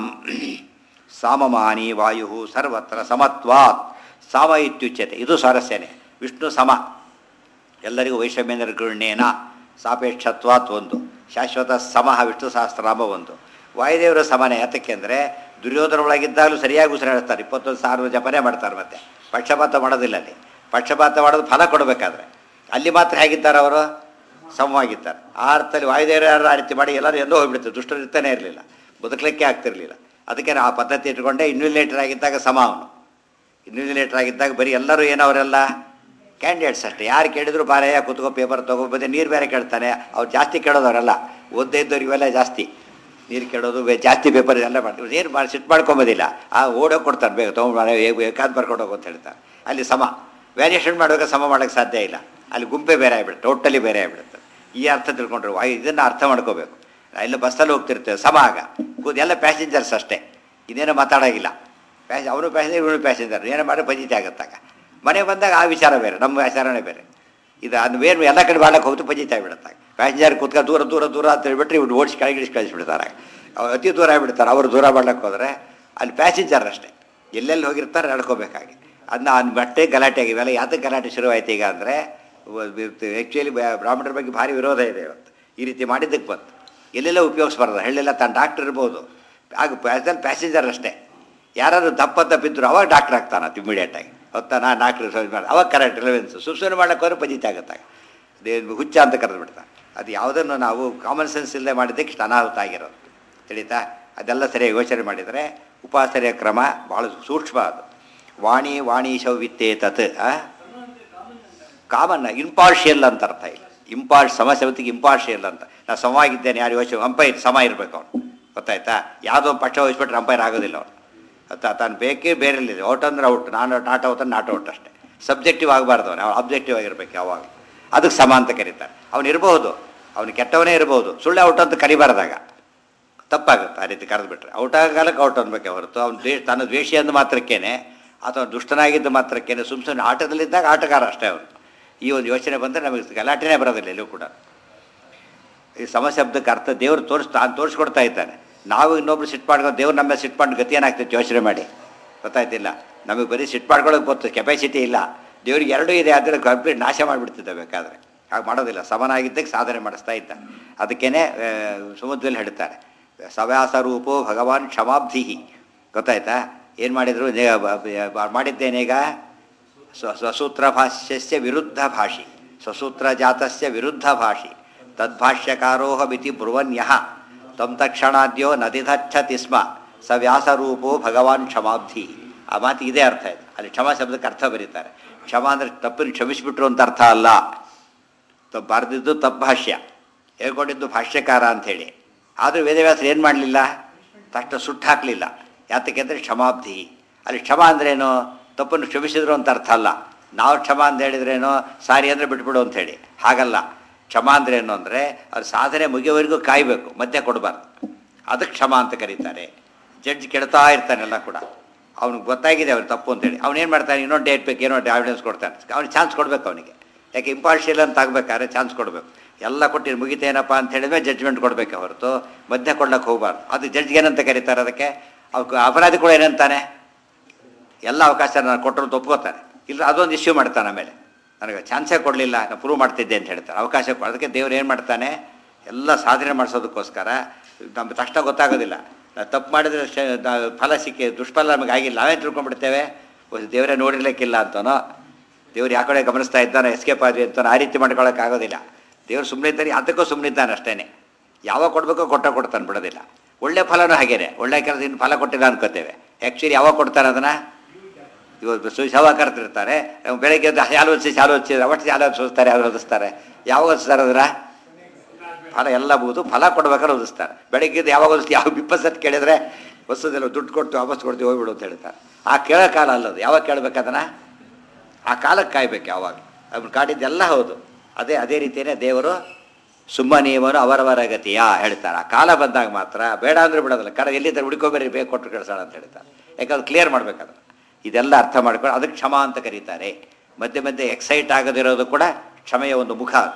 ಸಾಮಮಾನಿ ವಾಯು ಸರ್ವತ್ರ ಸಮತ್ವಾತ್ ಸಾಮ ಇತ್ಯುಚ್ಯತೆ ಇದು ಸ್ವಾರಸ್ಯನೇ ವಿಷ್ಣು ಸಮ ಎಲ್ಲರಿಗೂ ವೈಷಮ್ಯೇಂದ್ರ ಗೃಹ್ಣೇನ ಸಾಪೇಕ್ಷತ್ವಾತ್ ಒಂದು ಶಾಶ್ವತ ಸಮಃ ವಿಷ್ಣು ಸಹಸ್ರನಾಮ ಒಂದು ವಾಯುದೇವರ ಸಮನೆ ಯಾತಕ್ಕೆ ಅಂದರೆ ದುರ್ಯೋಧನ ಒಳಗಿದ್ದಾಗಲೂ ಸರಿಯಾಗಿ ಉಸಿರು ಹೇಳ್ತಾರೆ ಇಪ್ಪತ್ತೊಂದು ಸಾವಿರ ಜಪನೆ ಮಾಡ್ತಾರೆ ಮತ್ತೆ ಪಕ್ಷಪಾತ ಮಾಡೋದಿಲ್ಲ ಅಲ್ಲಿ ಪಕ್ಷಪಾತ ಮಾಡೋದು ಫಲ ಕೊಡಬೇಕಾದ್ರೆ ಅಲ್ಲಿ ಮಾತ್ರ ಹೇಗಿದ್ದಾರೆ ಅವರು ಸಮವಾಗಿದ್ದಾರೆ ಆ ಅರ್ಥದಲ್ಲಿ ವಾಯುದೇವರು ಯಾರು ಆ ರೀತಿ ಮಾಡಿ ಎಲ್ಲರೂ ಎಂದೋ ಹೋಗ್ಬಿಡ್ತಾರೆ ದುಷ್ಟರು ಇರ್ತಾನೆ ಇರಲಿಲ್ಲ ಬದುಕಲಿಕ್ಕೆ ಆಗ್ತಿರಲಿಲ್ಲ ಅದಕ್ಕೆ ಆ ಪದ್ಧತಿ ಇಟ್ಕೊಂಡೆ ಇನ್ವಿಲೇಟರ್ ಆಗಿದ್ದಾಗ ಸಮ ಅವನು ಇನ್ವಿಜಿಲೇಟರ್ ಆಗಿದ್ದಾಗ ಬರೀ ಎಲ್ಲರೂ ಏನವರೆಲ್ಲ ಕ್ಯಾಂಡಿಡೇಟ್ಸ್ ಅಷ್ಟೇ ಯಾರು ಕೇಳಿದ್ರು ಬಾರಯ್ಯ ಕುತ್ಕೋ ಪೇಪರ್ ತೊಗೊಬೋದೆ ನೀರು ಬೇರೆ ಕೇಳ್ತಾನೆ ಅವ್ರು ಜಾಸ್ತಿ ಕೇಳೋದವರಲ್ಲ ಓದ್ದೇ ಇದ್ದವ್ರು ಇವೆಲ್ಲ ಜಾಸ್ತಿ ನೀರು ಕೇಳೋದು ಬೇ- ಜಾಸ್ತಿ ಪೇಪರ್ ಎಲ್ಲ ಮಾಡ್ತೀವಿ ನೀರು ಮಾಡಿ ಸಿಟ್ಟು ಮಾಡ್ಕೊಂಬೋದಿಲ್ಲ ಆ ಓಡೋಗಿ ಕೊಡ್ತಾರೆ ಬೇಗ ತೊಗೊಂಡು ಬೇಕಾದ್ ಬರ್ಕೊಂಡು ಹೋಗು ಅಂತ ಹೇಳ್ತಾರೆ ಅಲ್ಲಿ ಸಮ ವ್ಯಾರಿಯೇಷನ್ ಮಾಡುವಾಗ ಸಮ ಮಾಡೋಕ್ಕೆ ಸಾಧ್ಯ ಇಲ್ಲ ಅಲ್ಲಿ ಗುಂಪೆ ಬೇರೆ ಆಗಿಬಿಡುತ್ತೆ ಟೋಟಲಿ ಬೇರೆ ಆಗಿಬಿಡುತ್ತೆ ಈ ಅರ್ಥ ತಿಳ್ಕೊಂಡ್ರೆ ವಾಯು ಇದನ್ನು ಅರ್ಥ ಮಾಡ್ಕೋಬೇಕು ಎಲ್ಲ ಬಸ್ಸಲ್ಲಿ ಹೋಗ್ತಿರ್ತೇವೆ ಸಮ ಆಗ ಕೂತ್ ಎಲ್ಲ ಪ್ಯಾಸೆಂಜರ್ಸ್ ಅಷ್ಟೇ ಇದೇನೋ ಮಾತಾಡೋಗಿಲ್ಲ ಪ್ಯಾಸೆ ಅವನು ಪ್ಯಾಸೆಂಜರ್ ಇವನು ಪ್ಯಾಸೆಂಜರ್ ಏನೋ ಮಾಡಿ ಪಂಜಿತಿ ಆಗುತ್ತಾಗ ಮನೆ ಬಂದಾಗ ಆ ವಿಚಾರ ಬೇರೆ ನಮ್ಮ ವಿಚಾರನೇ ಬೇರೆ ಇದು ಅದು ಏನು ಎಲ್ಲ ಕಡೆ ಬಾಳಕ್ಕೆ ಹೋಗ್ತು ಪಂಜಿತಿ ಆಗಿಬಿಡುತ್ತಾಗ ಪ್ಯಾಸೆಂಜರ್ ಕೂತ್ಕೊಂಡು ದೂರ ದೂರ ದೂರ ಅಂತ ಹೇಳ್ಬಿಟ್ರೆ ಇವ್ರು ಓಡಿಸಿ ಕೆಳಗಿಡಿಸಿ ಕಳಿಸ್ಬಿಡ್ತಾರೆ ಅವ್ರು ಅತಿ ದೂರ ಆಗಿಬಿಡ್ತಾರೆ ಅವರು ದೂರ ಮಾಡ್ಲಿಕ್ಕೆ ಹೋದರೆ ಅಲ್ಲಿ ಪ್ಯಾಸೆಂಜರ್ ಅಷ್ಟೇ ಎಲ್ಲೆಲ್ಲಿ ಹೋಗಿರ್ತಾರೆ ನಡ್ಕೋಬೇಕಾಗಿ ಅದನ್ನ ಅವ್ನ ಬಟ್ಟೆ ಗಲಾಟೆ ಆಗಿವೆಲ್ಲ ಯಾತಕ್ಕೆ ಗಲಾಟೆ ಶುರುವಾಯ್ತು ಈಗ ಅಂದರೆ ಆ್ಯಕ್ಚುಲಿ ಬ್ರಾಹ್ಮಣರ ಬಗ್ಗೆ ಭಾರಿ ವಿರೋಧ ಇದೆ ಇವತ್ತು ಈ ರೀತಿ ಮಾಡಿದ್ದಕ್ಕೆ ಬಂತು ಎಲ್ಲೆಲ್ಲ ಉಪಯೋಗಿಸ್ಬಾರ್ದು ಹಳ್ಳೆಲ್ಲ ತನ್ನ ಡಾಕ್ಟರ್ ಇರ್ಬೋದು ಆಗ ಪ್ಯಾಸಲ್ ಪ್ಯಾಸೆಂಜರ್ ಅಷ್ಟೇ ಯಾರಾದ್ರು ದಪ್ಪ ತಪ್ಪಿದ್ರು ಅವಾಗ ಡಾಕ್ಟರ್ ಆಗ್ತಾನೆ ಅದು ಇಮಿಡಿಯೇಟಾಗಿ ಹೊತ್ತ ನಾ ಡಾಕ್ಟ್ರ್ ಮಾಡಿ ಅವಾಗ ಕರೆಕ್ಟ್ ರಿಲೆವೆನ್ಸ್ ಸುಮ್ಮನೆ ಮಾಡಕ್ಕೆ ಹೋದ್ರೆ ಪಜಿತಿ ಆಗುತ್ತಾಗ ಅದೇ ಹುಚ್ಚ ಅಂತ ಕರೆದು ಬಿಡ್ತಾನೆ ಅದು ಯಾವುದನ್ನು ನಾವು ಕಾಮನ್ ಸೆನ್ಸ್ ಇಲ್ಲದೆ ಮಾಡಿದ್ದಕ್ಕೆ ಇಷ್ಟು ಅನಾಹುತ ಆಗಿರೋದು ತಿಳಿತಾ ಅದೆಲ್ಲ ಸರಿಯಾಗಿ ಯೋಚನೆ ಮಾಡಿದರೆ ಉಪಾಸನೆಯ ಕ್ರಮ ಭಾಳ ಸೂಕ್ಷ್ಮ ಅದು ವಾಣಿ ವಾಣೀಶೌ ವಿತ್ತೇ ತತ್ ಆ? ಕಾಮನ್ ಇಂಪಾರ್ಷಿಯಲ್ ಅಂತ ಅರ್ಥ ಇಲ್ಲ ಇಂಪಾರ್ಷ್ ಸಮಸ್ಯೆ ಹೊತ್ತಿಗೆ ಇಂಪಾರ್ಷಿಯಲ್ ಅಂತ ನಾನು ಸಮವಾಗಿದ್ದೇನೆ ಯಾರು ಯೋಚನೆ ಅಂಪೈರ್ ಸಮ ಇರಬೇಕು ಅವನು ಗೊತ್ತಾಯ್ತಾ ಯಾವುದೋ ಒಂದು ಪಕ್ಷ ವಹಿಸ್ಬಿಟ್ರೆ ಅಂಪೈರ್ ಆಗೋದಿಲ್ಲ ಅವನು ಗೊತ್ತಾ ತಾನು ಬೇಕೇ ಬೇರೆಲ್ಲಿದೆ ಔಟ್ ಅಂದ್ರೆ ಔಟ್ ನಾನು ನಾಟ್ ಔಟ್ ಅಂದ್ರೆ ನಾಟ್ ಔಟ್ ಅಷ್ಟೇ ಸಬ್ಜೆಕ್ಟಿವ್ ಆಗಬಾರ್ದು ಅವನು ಅಬ್ಜೆಕ್ಟಿವ್ ಆಗಿರ್ಬೇಕು ಯಾವಾಗ ಅದಕ್ಕೆ ಸಮ ಅಂತ ಕರೀತಾರೆ ಅವನು ಇರಬಹುದು ಅವನು ಕೆಟ್ಟವನೇ ಇರಬಹುದು ಸುಳ್ಳು ಔಟ್ ಅಂತ ಕರಿಬಾರ್ದಾಗ ತಪ್ಪಾಗುತ್ತೆ ಆ ರೀತಿ ಕರೆದು ಬಿಟ್ರೆ ಔಟ್ ಆಗಲಕ್ಕೆ ಔಟ್ ಅನ್ಬೇಕೆ ಹೊರತು ಅವ್ನು ದ್ವೇಷ ತನ್ನ ದ್ವೇಷಿ ಅಂದ ಮಾತ್ರಕ್ಕೇನೆ ಅಥವಾ ದುಷ್ಟನಾಗಿದ್ದ ಮಾತ್ರಕ್ಕೇನೆ ಸುಮ್ಮ ಸುಮ್ಮನೆ ಆಟದಲ್ಲಿದ್ದಾಗ ಆಟಗಾರ ಅಷ್ಟೇ ಅವನು ಈ ಒಂದು ಯೋಚನೆ ಬಂದರೆ ನಮಗೆ ಗಲಾಟೆನೇ ಬರೋದಿಲ್ಲ ಎಲ್ಲೂ ಕೂಡ ಈ ಸಮಶಬ್ದಕ್ಕೆ ಅರ್ಥ ದೇವರು ತೋರಿಸ್ ತಾನು ತೋರಿಸ್ಕೊಡ್ತಾ ಇದ್ದಾನೆ ನಾವು ಇನ್ನೊಬ್ರು ಸಿಟ್ಟು ಮಾಡ್ಕೊಂಡು ದೇವ್ರು ನಮ್ಮ ಸಿಟ್ಟು ಮಾಡಿ ಗತಿ ಏನಾಗ್ತೈತೆ ಯೋಚನೆ ಮಾಡಿ ಗೊತ್ತಾಯ್ತಿಲ್ಲ ನಮಗೆ ಬರೀ ಸಿಟ್ಟು ಮಾಡ್ಕೊಳ್ಳೋಕೆ ಗೊತ್ತು ಕೆಪಾಸಿಟಿ ಇಲ್ಲ ದೇವ್ರಿಗೆ ಎರಡೂ ಇದೆ ಆದರೆ ಕಂಪ್ಲೀಟ್ ನಾಶ ಮಾಡಿಬಿಡ್ತಿದ್ದೆ ಬೇಕಾದರೆ ಹಾಗೆ ಮಾಡೋದಿಲ್ಲ ಸಮನಾಗಿದ್ದಕ್ಕೆ ಸಾಧನೆ ಮಾಡಿಸ್ತಾ ಇದ್ದ ಅದಕ್ಕೇನೆ ಆ, ಸಮುದ್ರದಲ್ಲಿ ಹೇಳ್ತಾರೆ ಸವ್ಯಾಸ ರೂಪೋ ಭಗವಾನ್ ಕ್ಷಮಾಬ್ಧಿ ಗೊತ್ತಾಯ್ತಾ ಏನು ಮಾಡಿದರು ಮಾಡಿದ್ದೇನೀಗ ಸ್ವ ಸ್ವಸೂತ್ರ ಭಾಷ್ಯಸ್ಯ ವಿರುದ್ಧ ಭಾಷಿ ಸ್ವಸೂತ್ರ ಜಾತಸ್ಯ ವಿರುದ್ಧ ಭಾಷಿ ತದ್ಭಾಷ್ಯಕಾರೋಹಮಿತಿ ಬ್ರುವನ್ಯಃ ತಂ ತಕ್ಷಣಾದ್ಯೋ ನದಿಧಚ್ಚತಿ ಸ್ಮ ಸ ವ್ಯಾಸರೂಪೋ ಭಗವಾನ್ ಕ್ಷಮಾಬ್ಧಿ ಆ ಮಾತು ಇದೇ ಅರ್ಥ ಇದೆ ಅಲ್ಲಿ ಕ್ಷಮಾ ಶಬ್ದಕ್ಕೆ ಅರ್ಥ ಬರೀತಾರೆ ಕ್ಷಮ ಅಂದರೆ ತಪ್ಪನ್ನು ಕ್ಷಮಿಸಿಬಿಟ್ರು ಅಂತ ಅರ್ಥ ಅಲ್ಲ ತ ಬರೆದಿದ್ದು ತಪ್ಪು ಭಾಷ್ಯ ಹೇಳ್ಕೊಂಡಿದ್ದು ಭಾಷ್ಯಕಾರ ಅಂಥೇಳಿ ಆದರೂ ವೇದವ್ಯಾಸರು ಏನು ಮಾಡಲಿಲ್ಲ ತಕ್ಷಣ ಸುಟ್ಟು ಹಾಕಲಿಲ್ಲ ಯಾತಕ್ಕೆ ಅಂದರೆ ಕ್ಷಮಾಬ್ಧಿ ಅಲ್ಲಿ ಕ್ಷಮ ಅಂದ್ರೇನು ತಪ್ಪನ್ನು ಕ್ಷಮಿಸಿದ್ರು ಅಂತ ಅರ್ಥ ಅಲ್ಲ ನಾವು ಕ್ಷಮ ಅಂತ ಹೇಳಿದ್ರೇನು ಸಾರಿ ಅಂದರೆ ಬಿಟ್ಬಿಡು ಅಂತ ಹೇಳಿ ಹಾಗಲ್ಲ ಕ್ಷಮ ಅಂದ್ರೇನು ಅಂದರೆ ಅವ್ರ ಸಾಧನೆ ಮುಗಿಯೋವರೆಗೂ ಕಾಯಬೇಕು ಮಧ್ಯೆ ಕೊಡಬಾರ್ದು ಅದಕ್ಕೆ ಕ್ಷಮ ಅಂತ ಕರೀತಾರೆ ಜಡ್ಜ್ ಕೆಡ್ತಾ ಇರ್ತಾನೆಲ್ಲ ಕೂಡ ಅವ್ನಿಗೆ ಗೊತ್ತಾಗಿದೆ ಅವ್ನು ತಪ್ಪು ಅಂತೇಳಿ ಅವನೇನು ಮಾಡ್ತಾನೆ ಇನ್ನೊಂದು ಡೇಟ್ ಬೇಕು ಏನೋ ಎವಿಡೆನ್ಸ್ ಕೊಡ್ತಾನೆ ಅವ್ನಿಗೆ ಚಾನ್ಸ್ ಕೊಡಬೇಕು ಅವನಿಗೆ ಯಾಕೆ ಇಂಪಾರ್ಷಿಯಲ್ ಅಂತ ಆಗ್ಬೇಕಾದ್ರೆ ಚಾನ್ಸ್ ಕೊಡಬೇಕು ಎಲ್ಲ ಕೊಟ್ಟಿದ್ದು ಮುಗಿತೇನಪ್ಪ ಅಂತ ಹೇಳಿದ್ರೆ ಜಡ್ಜ್ಮೆಂಟ್ ಕೊಡಬೇಕು ಹೊರತು ಮಧ್ಯೆ ಕೊಡ್ಲಕ್ಕೆ ಹೋಗಬಾರ್ದು ಅದು ಜಡ್ಜ್ಗೆ ಏನಂತ ಕರೀತಾರೆ ಅದಕ್ಕೆ ಅವ್ಕ ಅಪರಾಧಿ ಕೂಡ ಏನಂತಾನೆ ಎಲ್ಲ ಅವಕಾಶ ನಾನು ಕೊಟ್ಟರು ಒಪ್ಕೋತಾರೆ ಇಲ್ಲ ಅದೊಂದು ಇಶ್ಯೂ ಮಾಡ್ತಾನೆ ಆಮೇಲೆ ನನಗೆ ಚಾನ್ಸೇ ಕೊಡಲಿಲ್ಲ ನಾನು ಪ್ರೂವ್ ಮಾಡ್ತಿದ್ದೆ ಅಂತ ಹೇಳ್ತಾರೆ ಅವಕಾಶ ಕೊಡ್- ಅದಕ್ಕೆ ದೇವ್ರು ಏನು ಮಾಡ್ತಾನೆ ಎಲ್ಲ ಸಾಧನೆ ಮಾಡಿಸೋದಕ್ಕೋಸ್ಕರ ನಮ್ಗೆ ತಕ್ಷಣ ಗೊತ್ತಾಗೋದಿಲ್ಲ ನಾವು ತಪ್ಪು ಮಾಡಿದ್ರೆ ಶ- ನಾವು ಫಲ ಸಿಕ್ಕಿ ದುಷ್ಫಲ ನಮಗೆ ಆಗಿಲ್ಲ ನಾವೇ ತಿಳ್ಕೊಂಡ್ಬಿಡ್ತೇವೆ ಓ, ದೇವರೇ ನೋಡಿರ್ಲಿಕ್ಕಿಲ್ಲ ಅಂತನೋ ದೇವ್ರು ಯಾವ ಕಡೆ ಗಮನಿಸ್ತಾ ಇದ್ದಾನೆ ಎಸ್ಕೇಪ್ ಆದ್ವಿ ಅಂತಾನೋ ಆ ರೀತಿ ಮಾಡ್ಕೊಳಕ್ಕಾಗೋದಿಲ್ಲ ದೇವ್ರು ಸುಮ್ಮನೆ ಇದ್ದಾನೆ ಅದಕ್ಕೂ ಸುಮ್ಮನೆ ಇದ್ದಾನೆ ಅಷ್ಟೇ ಯಾವಾಗ ಕೊಡಬೇಕೋ ಕೊಟ್ಟ ಕೊಡ್ತಾನೆ ಬಿಡೋದಿಲ್ಲ ಒಳ್ಳೆ ಫಲನೂ ಹಾಗೇನೆ ಒಳ್ಳೆ ಕೆಲಸ ಇನ್ನು ಫಲ ಕೊಟ್ಟಿಲ್ಲ ಅನ್ಕೋತೇವೆ ಆ್ಯಕ್ಚುಲಿ ಯಾವಾಗ ಕೊಡ್ತಾನೆ ಅದನ್ನು ಇವತ್ತು ಸು ಶವ ಕರ್ತಿರ್ತಾರೆ ಅವ್ನು ಬೆಳಗ್ಗೆ ಎದ್ದು ಹಾಲು ಹಚ್ಚಿ ಹಾಲು ಹಚ್ಚಿದ್ರೆ ಅವತ್ತು ಹಾಲು ಹಚ್ಚಿಸ್ತಾರೆ ಯಾರು ಹೊದಿಸ್ತಾರೆ ಯಾವಾಗ ಹಚ್ತಾರೆ ಅದರ ಫಲ ಎಲ್ಲ ಬಹುದು ಫಲ ಕೊಡ್ಬೇಕಾದ್ರೆ ಹೊದಿಸ್ತಾರೆ ಬೆಳಗ್ಗೆ ಎದ್ದು ಯಾವಾಗ ಹೊದಿಸ್ತಿ ಯಾವ ಇಪ್ಪತ್ತು ಸತಿ ಕೇಳಿದ್ರೆ ಹೊಸದೆಲ್ಲ ದುಡ್ಡು ಕೊಟ್ಟು ವಾಪಸ್ ಕೊಡ್ತೀವಿ ಹೋಗ್ಬಿಡು ಅಂತ ಹೇಳ್ತಾರೆ ಆ ಕೇಳೋ ಕಾಲ ಅಲ್ಲದು ಯಾವಾಗ ಕೇಳ್ಬೇಕು ಅದನ್ನು ಆ ಕಾಲಕ್ಕೆ ಕಾಯ್ಬೇಕು ಯಾವಾಗ ಅವ್ನು ಕಾಡಿದ್ದೆಲ್ಲ ಹೌದು ಅದೇ ಅದೇ ರೀತಿಯೇ ದೇವರು ಸುಮ್ಮನೀವನು ಅವರವರ ಗತಿಯ ಹೇಳ್ತಾರೆ ಆ ಕಾಲ ಬಂದಾಗ ಮಾತ್ರ ಬೇಡ ಅಂದ್ರೆ ಬಿಡೋದಿಲ್ಲ ಕಡ ಎಲ್ಲಿದ್ದಾರೆ ಹುಡುಕೋಬೇರಿ ಬೇಕು ಕೊಟ್ಟು ಕಳಿಸೋಣ ಅಂತ ಹೇಳ್ತಾರೆ ಯಾಕಂದ್ರೆ ಕ್ಲಿಯರ್ ಮಾಡ್ಬೇಕಾದ್ರೆ ಇದೆಲ್ಲ ಅರ್ಥ ಮಾಡ್ಕೊಂಡು ಅದಕ್ಕೆ ಕ್ಷಮ ಅಂತ ಕರೀತಾರೆ ಮಧ್ಯೆ ಮಧ್ಯೆ ಎಕ್ಸೈಟ್ ಆಗದಿರೋದು ಕೂಡ ಕ್ಷಮೆಯ ಒಂದು ಮುಖ ಅದು.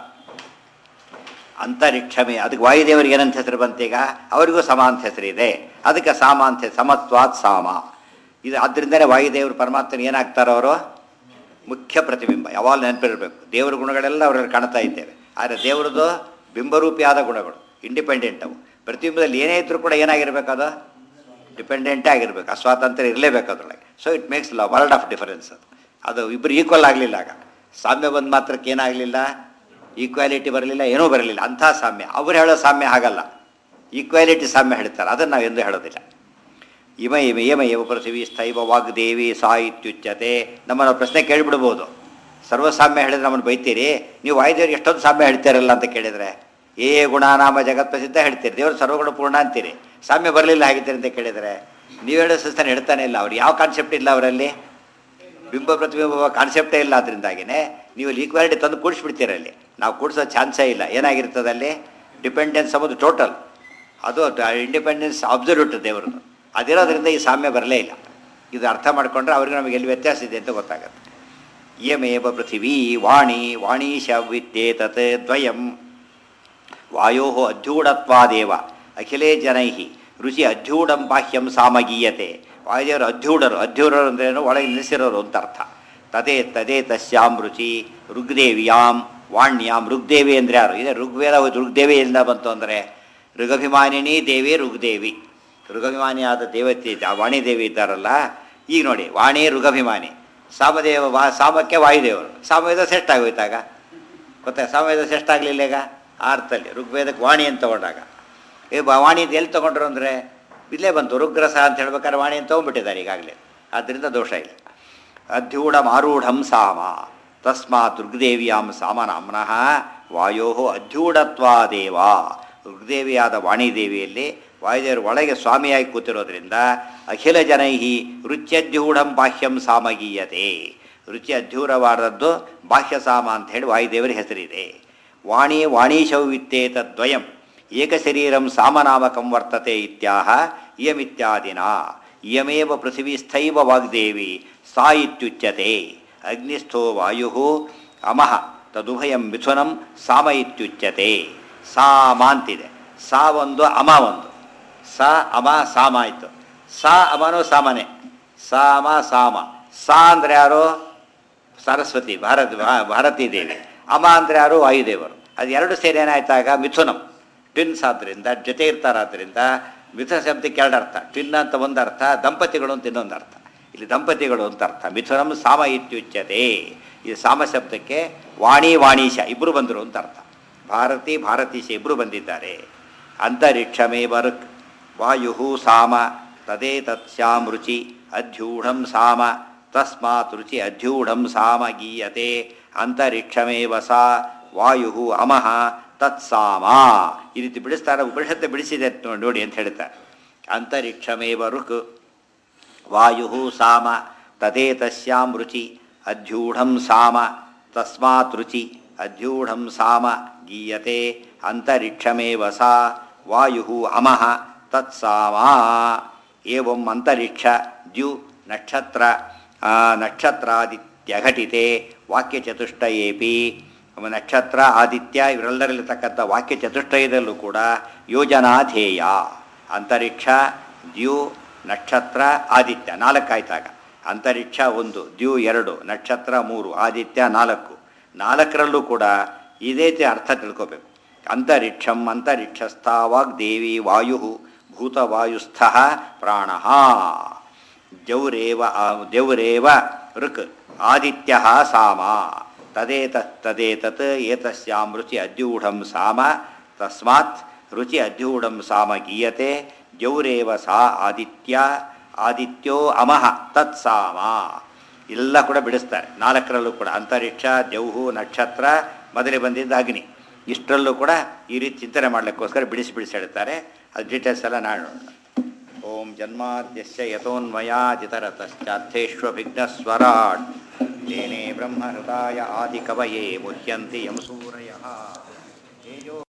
ಅಂತರಿಕ್ಷಮೆ ಅದಕ್ಕೆ ವಾಯುದೇವರಿಗೆ ಏನಂತ ಹೆಸರು ಬಂತೀಗ ಅವರಿಗೂ ಸಮ ಅಂತ ಹೆಸರಿದೆ ಅದಕ್ಕೆ ಸಾಮ ಅಂತ ಹೆಸರು. ಸಮತ್ವಾತ್ ಸಾಮ ಇದು ಆದ್ದರಿಂದಲೇ ವಾಯುದೇವರು ಪರಮಾತ್ಮನ ಏನಾಗ್ತಾರೋ ಅವರು ಮುಖ್ಯ ಪ್ರತಿಬಿಂಬ ಯಾವಾಗ ನೆನಪಿರಬೇಕು ದೇವರ ಗುಣಗಳೆಲ್ಲ ಅವರಲ್ಲಿ ಕಾಣ್ತಾ ಇದ್ದೇವೆ ಆದರೆ ದೇವರದು ಬಿಂಬರೂಪಿಯಾದ ಗುಣಗಳು ಇಂಡಿಪೆಂಡೆಂಟ್ ಅವು ಪ್ರತಿಬಿಂಬದಲ್ಲಿ ಏನೇ ಇದ್ರೂ ಕೂಡ ಏನಾಗಿರ್ಬೇಕು ಅದು ಡಿಪೆಂಡೆಂಟೇ ಆಗಿರ್ಬೇಕು ಆ ಸ್ವಾತಂತ್ರ್ಯ ಇರಲೇಬೇಕು ಅದರೊಳಗೆ so it makes a world of difference ಅದು ಅದು ಇಬ್ಬರು ಈಕ್ವಲ್ ಆಗಲಿಲ್ಲ ಆಗ ಸಾಮ್ಯ ಬಂದ ಮಾತ್ರಕ್ಕೆ ಏನಾಗಲಿಲ್ಲ ಈಕ್ವಾಲಿಟಿ ಬರಲಿಲ್ಲ ಏನೂ ಬರಲಿಲ್ಲ ಅಂಥ ಸಾಮ್ಯ ಅವ್ರು ಹೇಳೋ ಸಾಮ್ಯ ಹಾಗಲ್ಲ ಈಕ್ವಾಲಿಟಿ ಸಾಮ್ಯ ಹೇಳ್ತಾರೆ ಅದನ್ನು ನಾವು ಎಂದು ಹೇಳೋದಿಲ್ಲ ಇಮ ಇಮ ಏಮ ಏವ ಪೃಥಿವಿ ಸ್ಥೈವ ವಾಗ್ದೇವಿ ಸಾ ಇತ್ಯುಚ್ಯತೆ ನಮ್ಮನ್ನು ಪ್ರಶ್ನೆ ಕೇಳಿಬಿಡ್ಬೋದು ಸರ್ವಸಾಮ್ಯ ಹೇಳಿದ್ರೆ ನಮ್ಮನ್ನು ಬೈತೀರಿ ನೀವು ವಾಯುದೇವ್ರಿಗೆ ಎಷ್ಟೊಂದು ಸಾಮ್ಯ ಹೇಳ್ತೀರಲ್ಲ ಅಂತ ಕೇಳಿದರೆ ಏ ಗುಣನಾಮ ಜಗತ್ ಪ್ರಸಿದ್ಧ ಹೇಳ್ತೀರಿ ದೇವರು ಸರ್ವಗುಣ ಪೂರ್ಣ ಅಂತೀರಿ ಸಾಮ್ಯ ಬರಲಿಲ್ಲ ಆಗಿದ್ದೀರಿ ಅಂತ ಕೇಳಿದರೆ ನೀವು ಹೇಳೋ ಸಿಸ್ತಾನೆ ಹೇಳ್ತಾನೆ ಇಲ್ಲ ಅವ್ರು ಯಾವ ಕಾನ್ಸೆಪ್ಟ್ ಇಲ್ಲ ಅವರಲ್ಲಿ ಬಿಂಬ ಪ್ರತಿಬಿಂಬ ಕಾನ್ಸೆಪ್ಟೇ ಇಲ್ಲ ಅದರಿಂದಾಗಿನೇ ನೀವು ಅಲ್ಲಿ ಈಕ್ವಾಲಿಟಿ ತಂದು ಕೂಡಿಸ್ಬಿಡ್ತೀರ ಅಲ್ಲಿ ನಾವು ಕೂಡಿಸೋ ಚಾನ್ಸೇ ಇಲ್ಲ ಏನಾಗಿರ್ತದೆ ಅಲ್ಲಿ ಡಿಪೆಂಡೆನ್ಸ್ ಅನ್ನೋದು ಟೋಟಲ್ ಅದು ಇಂಡಿಪೆಂಡೆನ್ಸ್ ಅಬ್ಸಲ್ಯೂಟ್ ದೇವ್ರದ್ದು ಅದಿರೋದ್ರಿಂದ ಈ ಸಾಮ್ಯ ಬರಲೇ ಇಲ್ಲ ಇದು ಅರ್ಥ ಮಾಡಿಕೊಂಡ್ರೆ ಅವ್ರಿಗೆ ನಮಗೆ ಎಲ್ಲಿ ವ್ಯತ್ಯಾಸ ಇದೆ ಅಂತ ಗೊತ್ತಾಗುತ್ತೆ ಇಯಮೇವ ಪೃಥಿವೀ ವಾಣಿ ವಾಣೀಶ ವಿದ್ಯೇತತ್ ದ್ವಯಂ ವಾಯೋ ಅಧ್ಯೂಢತ್ವಾದೇವ ಅಖಿಲೇ ಜನೈ ರುಚಿ ಅಧ್ಯೂಢಂ ಬಾಹ್ಯಂ ಸಾಮಗೀಯತೆ ವಾಯುದೇವರು ಅಧ್ಯೂಢರು ಅಧ್ಯೂಢರು ಅಂದ್ರೇನು ಒಳಗೆ ನಿಲ್ಲಿಸಿರೋರು ಅಂತ ಅರ್ಥ ತದೇ ತದೇ ತಸ್ಯಾಂ ರುಚಿ ಋಗ್ದೇವಿಯಾಂ ವಾಣ್ಯಾಂ ಋಗ್ದೇವಿ ಅಂದರೆ ಯಾರು ಇದೆ ಋಗ್ವೇದ ಋಗ್ದೇವಿ ಎಲ್ಲಿಂದ ಬಂತು ಅಂದರೆ ಋಗಭಿಮಾನಿನಿ ದೇವಿ ಋಗ್ದೇವಿ ಋಗಭಿಮಾನಿಯಾದ ದೇವತೆ ಆ ವಾಣಿದೇವಿ ಇದ್ದಾರಲ್ಲ ಈಗ ನೋಡಿ ವಾಣಿ ಋಗಭಿಮಾನಿ ಸಾಮದೇವ ವಾ ಸಾಮಕ್ಕೆ ವಾಯುದೇವರು ಸಾಮವೇದ ಶ್ರೇಷ್ಠ ಆಗೋಯ್ತಾಗ ಗೊತ್ತಾ ಸಾಮವೇದ ಶ್ರೇಷ್ಠ ಆಗಲಿಲ್ಲ ಈಗ ಆ ಅರ್ಥದಲ್ಲಿ ಋಗ್ವೇದಕ್ಕೆ ವಾಣಿ ಅಂತ ತಗೊಂಡಾಗ ಈ ಬ- ವಾಣಿ ಅಂತ ಎಲ್ಲಿ ತೊಗೊಂಡ್ರು ಅಂದರೆ ಇಲ್ಲೇ ಬಂತು ರುಗ್ರಸ ಅಂತ ಹೇಳ್ಬೇಕಾದ್ರೆ ವಾಣಿ ಅಂತ ತೊಗೊಂಡ್ಬಿಟ್ಟಿದ್ದಾರೆ ಈಗಾಗಲೇ ಆದ್ದರಿಂದ ದೋಷ ಇಲ್ಲ ಅಧ್ಯೂಢಂ ಆರೂಢಂ ಸಾಮ ತಸ್ಮಾತ್ ಋಗ್ದೇವಿಯಾಂ ಸಾಮನಾಮ್ನಃ ವಾಯೋ ಅಧ್ಯೂಢತ್ವಾದೇವ ಋಗ್ದೇವಿಯಾದ ವಾಣಿದೇವಿಯಲ್ಲಿ ವಾಯುದೇವರು ಒಳಗೆ ಸ್ವಾಮಿಯಾಗಿ ಕೂತಿರೋದ್ರಿಂದ ಅಖಿಲ ಜನೈ ರುಚ್ಯಧ್ಯೂಢಂ ಬಾಹ್ಯಂ ಸಾಮಗೀಯತೆ ರುಚಿ ಅಧ್ಯೂರವಾದದ್ದು ಬಾಹ್ಯ ಸಾಮ ಅಂತ ಹೇಳಿ ವಾಯುದೇವರ ಹೆಸರಿದೆ ವಾಣಿ ವಾಣೀಶೌವಿತ್ತೇ ತದ್ವಯಂ ಏಕಶರೀರಂ ಸಾಮನಾಮಕಂ ವರ್ತತೆ ಇತ್ಯಾಹ ಇಯಮಿತ್ಯಾದಿನ ಇಯಮೇವ ಪೃಥಿವೀಸ್ಥೈವ ವಾಗ್ದೇವಿ ಸಾ ಇತ್ಯುಚ್ಯತೆ ಅಗ್ನಿಸ್ಥೋ ವಾಯು ಅಮಃ ತದುಭಯಂ ಮಿಥುನಂ ಸಾಮ ಇತ್ಯುಚ್ಯತೆ ಸಾಮ ಅಂತಿದೆ ಸಾ ಒಂದು ಅಮ ಒಂದು ಸ ಅಮ ಸಾಮ ಆಯಿತು ಸ ಅಮನು ಸಾಮನೆ ಸಾಮ ಸಾಮ ಸಾ ಅಂದರೆ ಯಾರು ಸರಸ್ವತಿ ಭಾರತ ಭಾ- ಭಾರತೀ ದೇವಿ ಅಮ ಅಂದರೆ ಯಾರು ವಾಯುದೇವರು ಅದು ಎರಡು ಸೇರಿ ಏನಾಯ್ತಾಗ ಮಿಥುನಂ ಟ್ವಿನ್ಸ್ ಆದ್ದರಿಂದ ಜೊತೆ ಇರ್ತಾರಾದ್ರಿಂದ ಮಿಥುನ ಶಬ್ದಕ್ಕೆ ಎರಡು ಅರ್ಥ ಟ್ವಿನ್ ಅಂತ ಒಂದು ಅರ್ಥ ದಂಪತಿಗಳು ಅಂತ ಇನ್ನೊಂದು ಅರ್ಥ ಇಲ್ಲಿ ದಂಪತಿಗಳು ಅಂತ ಅರ್ಥ ಮಿಥುನಂ ಸಾಮ ಇತ್ಯುಚ್ಯತೆ ಈ ಸಾಮ ಶಬ್ದಕ್ಕೆ ವಾಣಿ ವಾಣೀಶ ಇಬ್ಬರು ಬಂದರು ಅಂತ ಅರ್ಥ ಭಾರತಿ ಭಾರತೀಶ ಇಬ್ಬರು ಬಂದಿದ್ದಾರೆ ಅಂತರಿಕ್ಷಮೇವ ಋಕ್ ವಾಯು ಸಾಮ ತದೇ ತತ್ಸ್ಯಾಂ ರುಚಿ ಅಧ್ಯೂಢಂ ಸಾಮ ತಸ್ಮಾತ್ ರುಚಿ ಅಧ್ಯೂಢಂ ಸಾಮ ಗೀಯತೆ ಅಂತರಿಕ್ಷಮೇವ ಸಾ ವಾಯು ಅಮಃ ತತ್ಸಾಮ ಈ ರೀತಿ ಬಿಡಿಸ್ತಾರೆ ಉಪನಿಷತ್ತು ಬಿಡಿಸಿದೆ ನೋ- ನೋಡಿ ಅಂತ ಹೇಳ್ತಾರೆ ಅಂತರಿಕ್ಷಮೇವ ಋಕ್ ವಾಯು ಸಾಮ ತದೇ ತಸ್ಯಾಂ ರುಚಿ ಅಧ್ಯೂಢಂ ಸಾಮ ತಸ್ಮಾತ್ ರುಚಿ ಅಧ್ಯೂಢಂ ಸಾಮ ಗೀಯತೆ ಅಂತರಿಕ್ಷಮೇವ ಸಾ ವಾಯು ಅಮಃ ತತ್ಸಾಮ ಏವಂ ಅಂತರಿಕ್ಷ ದ್ಯು ನಕ್ಷತ್ರ ಆ, ನಕ್ಷತ್ರಾದಿತ್ಯಘಟಿತೆ ವಾಕ್ಯಚತುಷ್ಟಯೇಪಿ ನಕ್ಷತ್ರ ಆದಿತ್ಯ ಇವರೆಲ್ಲರಲ್ಲಿರ್ತಕ್ಕಂಥ ವಾಕ್ಯ ಚತುಷ್ಟಯದಲ್ಲೂ ಕೂಡ ಯೋಜನಾಧೇಯ ಅಂತರಿಕ್ಷ ದ್ಯು ನಕ್ಷತ್ರ ಆದಿತ್ಯ ನಾಲ್ಕಾಯ್ತಾಗ ಅಂತರಿಕ್ಷ ಒಂದು ದ್ಯು ಎರಡು ನಕ್ಷತ್ರ ಮೂರು ಆದಿತ್ಯ ನಾಲ್ಕು ನಾಲ್ಕರಲ್ಲೂ ಕೂಡ ಇದೇ ರೀತಿ ಅರ್ಥ ತಿಳ್ಕೋಬೇಕು ಅಂತರಿಕ್ಷಂ ಅಂತರಿಕ್ಷಸ್ಥ ವಾಗ್ದೇವಿ ವಾಯು ಭೂತವಾಯುಸ್ಥ ಪ್ರಾಣ ಜೌರೇವ ಆ- ಜೌರೇವ ಋಕ್ ಆದಿತ್ಯ ಸಾಮ ತದೇತತ್ ತದೇತತ್ ಏತಸ್ಯಾಂ ರುಚಿ ಅದ್ಯೂಢಂ ಸಾಮ ತಸ್ಮಾತ್ ರುಚಿ ಅದ್ಯೂಢಂ ಸಾಮ ಗೀಯತೆ ಜೌರೇವ ಸಾ ಆದಿತ್ಯ ಆದಿತ್ಯೋ ಅಮಃ ತತ್ಸಾಮ ಎಲ್ಲ ಕೂಡ ಬಿಡಿಸ್ತಾರೆ ನಾಲ್ಕರಲ್ಲೂ ಕೂಡ ಅಂತರಿಕ್ಷ ಜೌಹು ನಕ್ಷತ್ರ ಮೊದಲೇ ಬಂದಿದ್ದ ಅಗ್ನಿ ಇಷ್ಟರಲ್ಲೂ ಕೂಡ ಈ ರೀತಿ ಚಿಂತನೆ ಮಾಡಲಿಕ್ಕೋಸ್ಕರ ಬಿಡಿಸಿ ಬಿಡಿಸಿ ಹೇಳ್ತಾರೆ ಅದು ಡೀಟೇಲ್ಸ್ ಎಲ್ಲ ನಾಳೆ ನೋಡೋಣ ಓಂ ಜನ್ಮಾದ್ಯಸ್ಯ ಯತೋನ್ಮಯಾಜಿತರತಶ್ಚಾರ್ಥೇಷ್ವಭಿಘ್ನಸ್ವರಾಟ್ ತೇನೇ ಬ್ರಹ್ಮಹೃದಾಯ ಆದಿಕವಯೇ ಮುಹ್ಯಂತಿ ಯಂ ಸೂರಯಃ ತೇಜೋ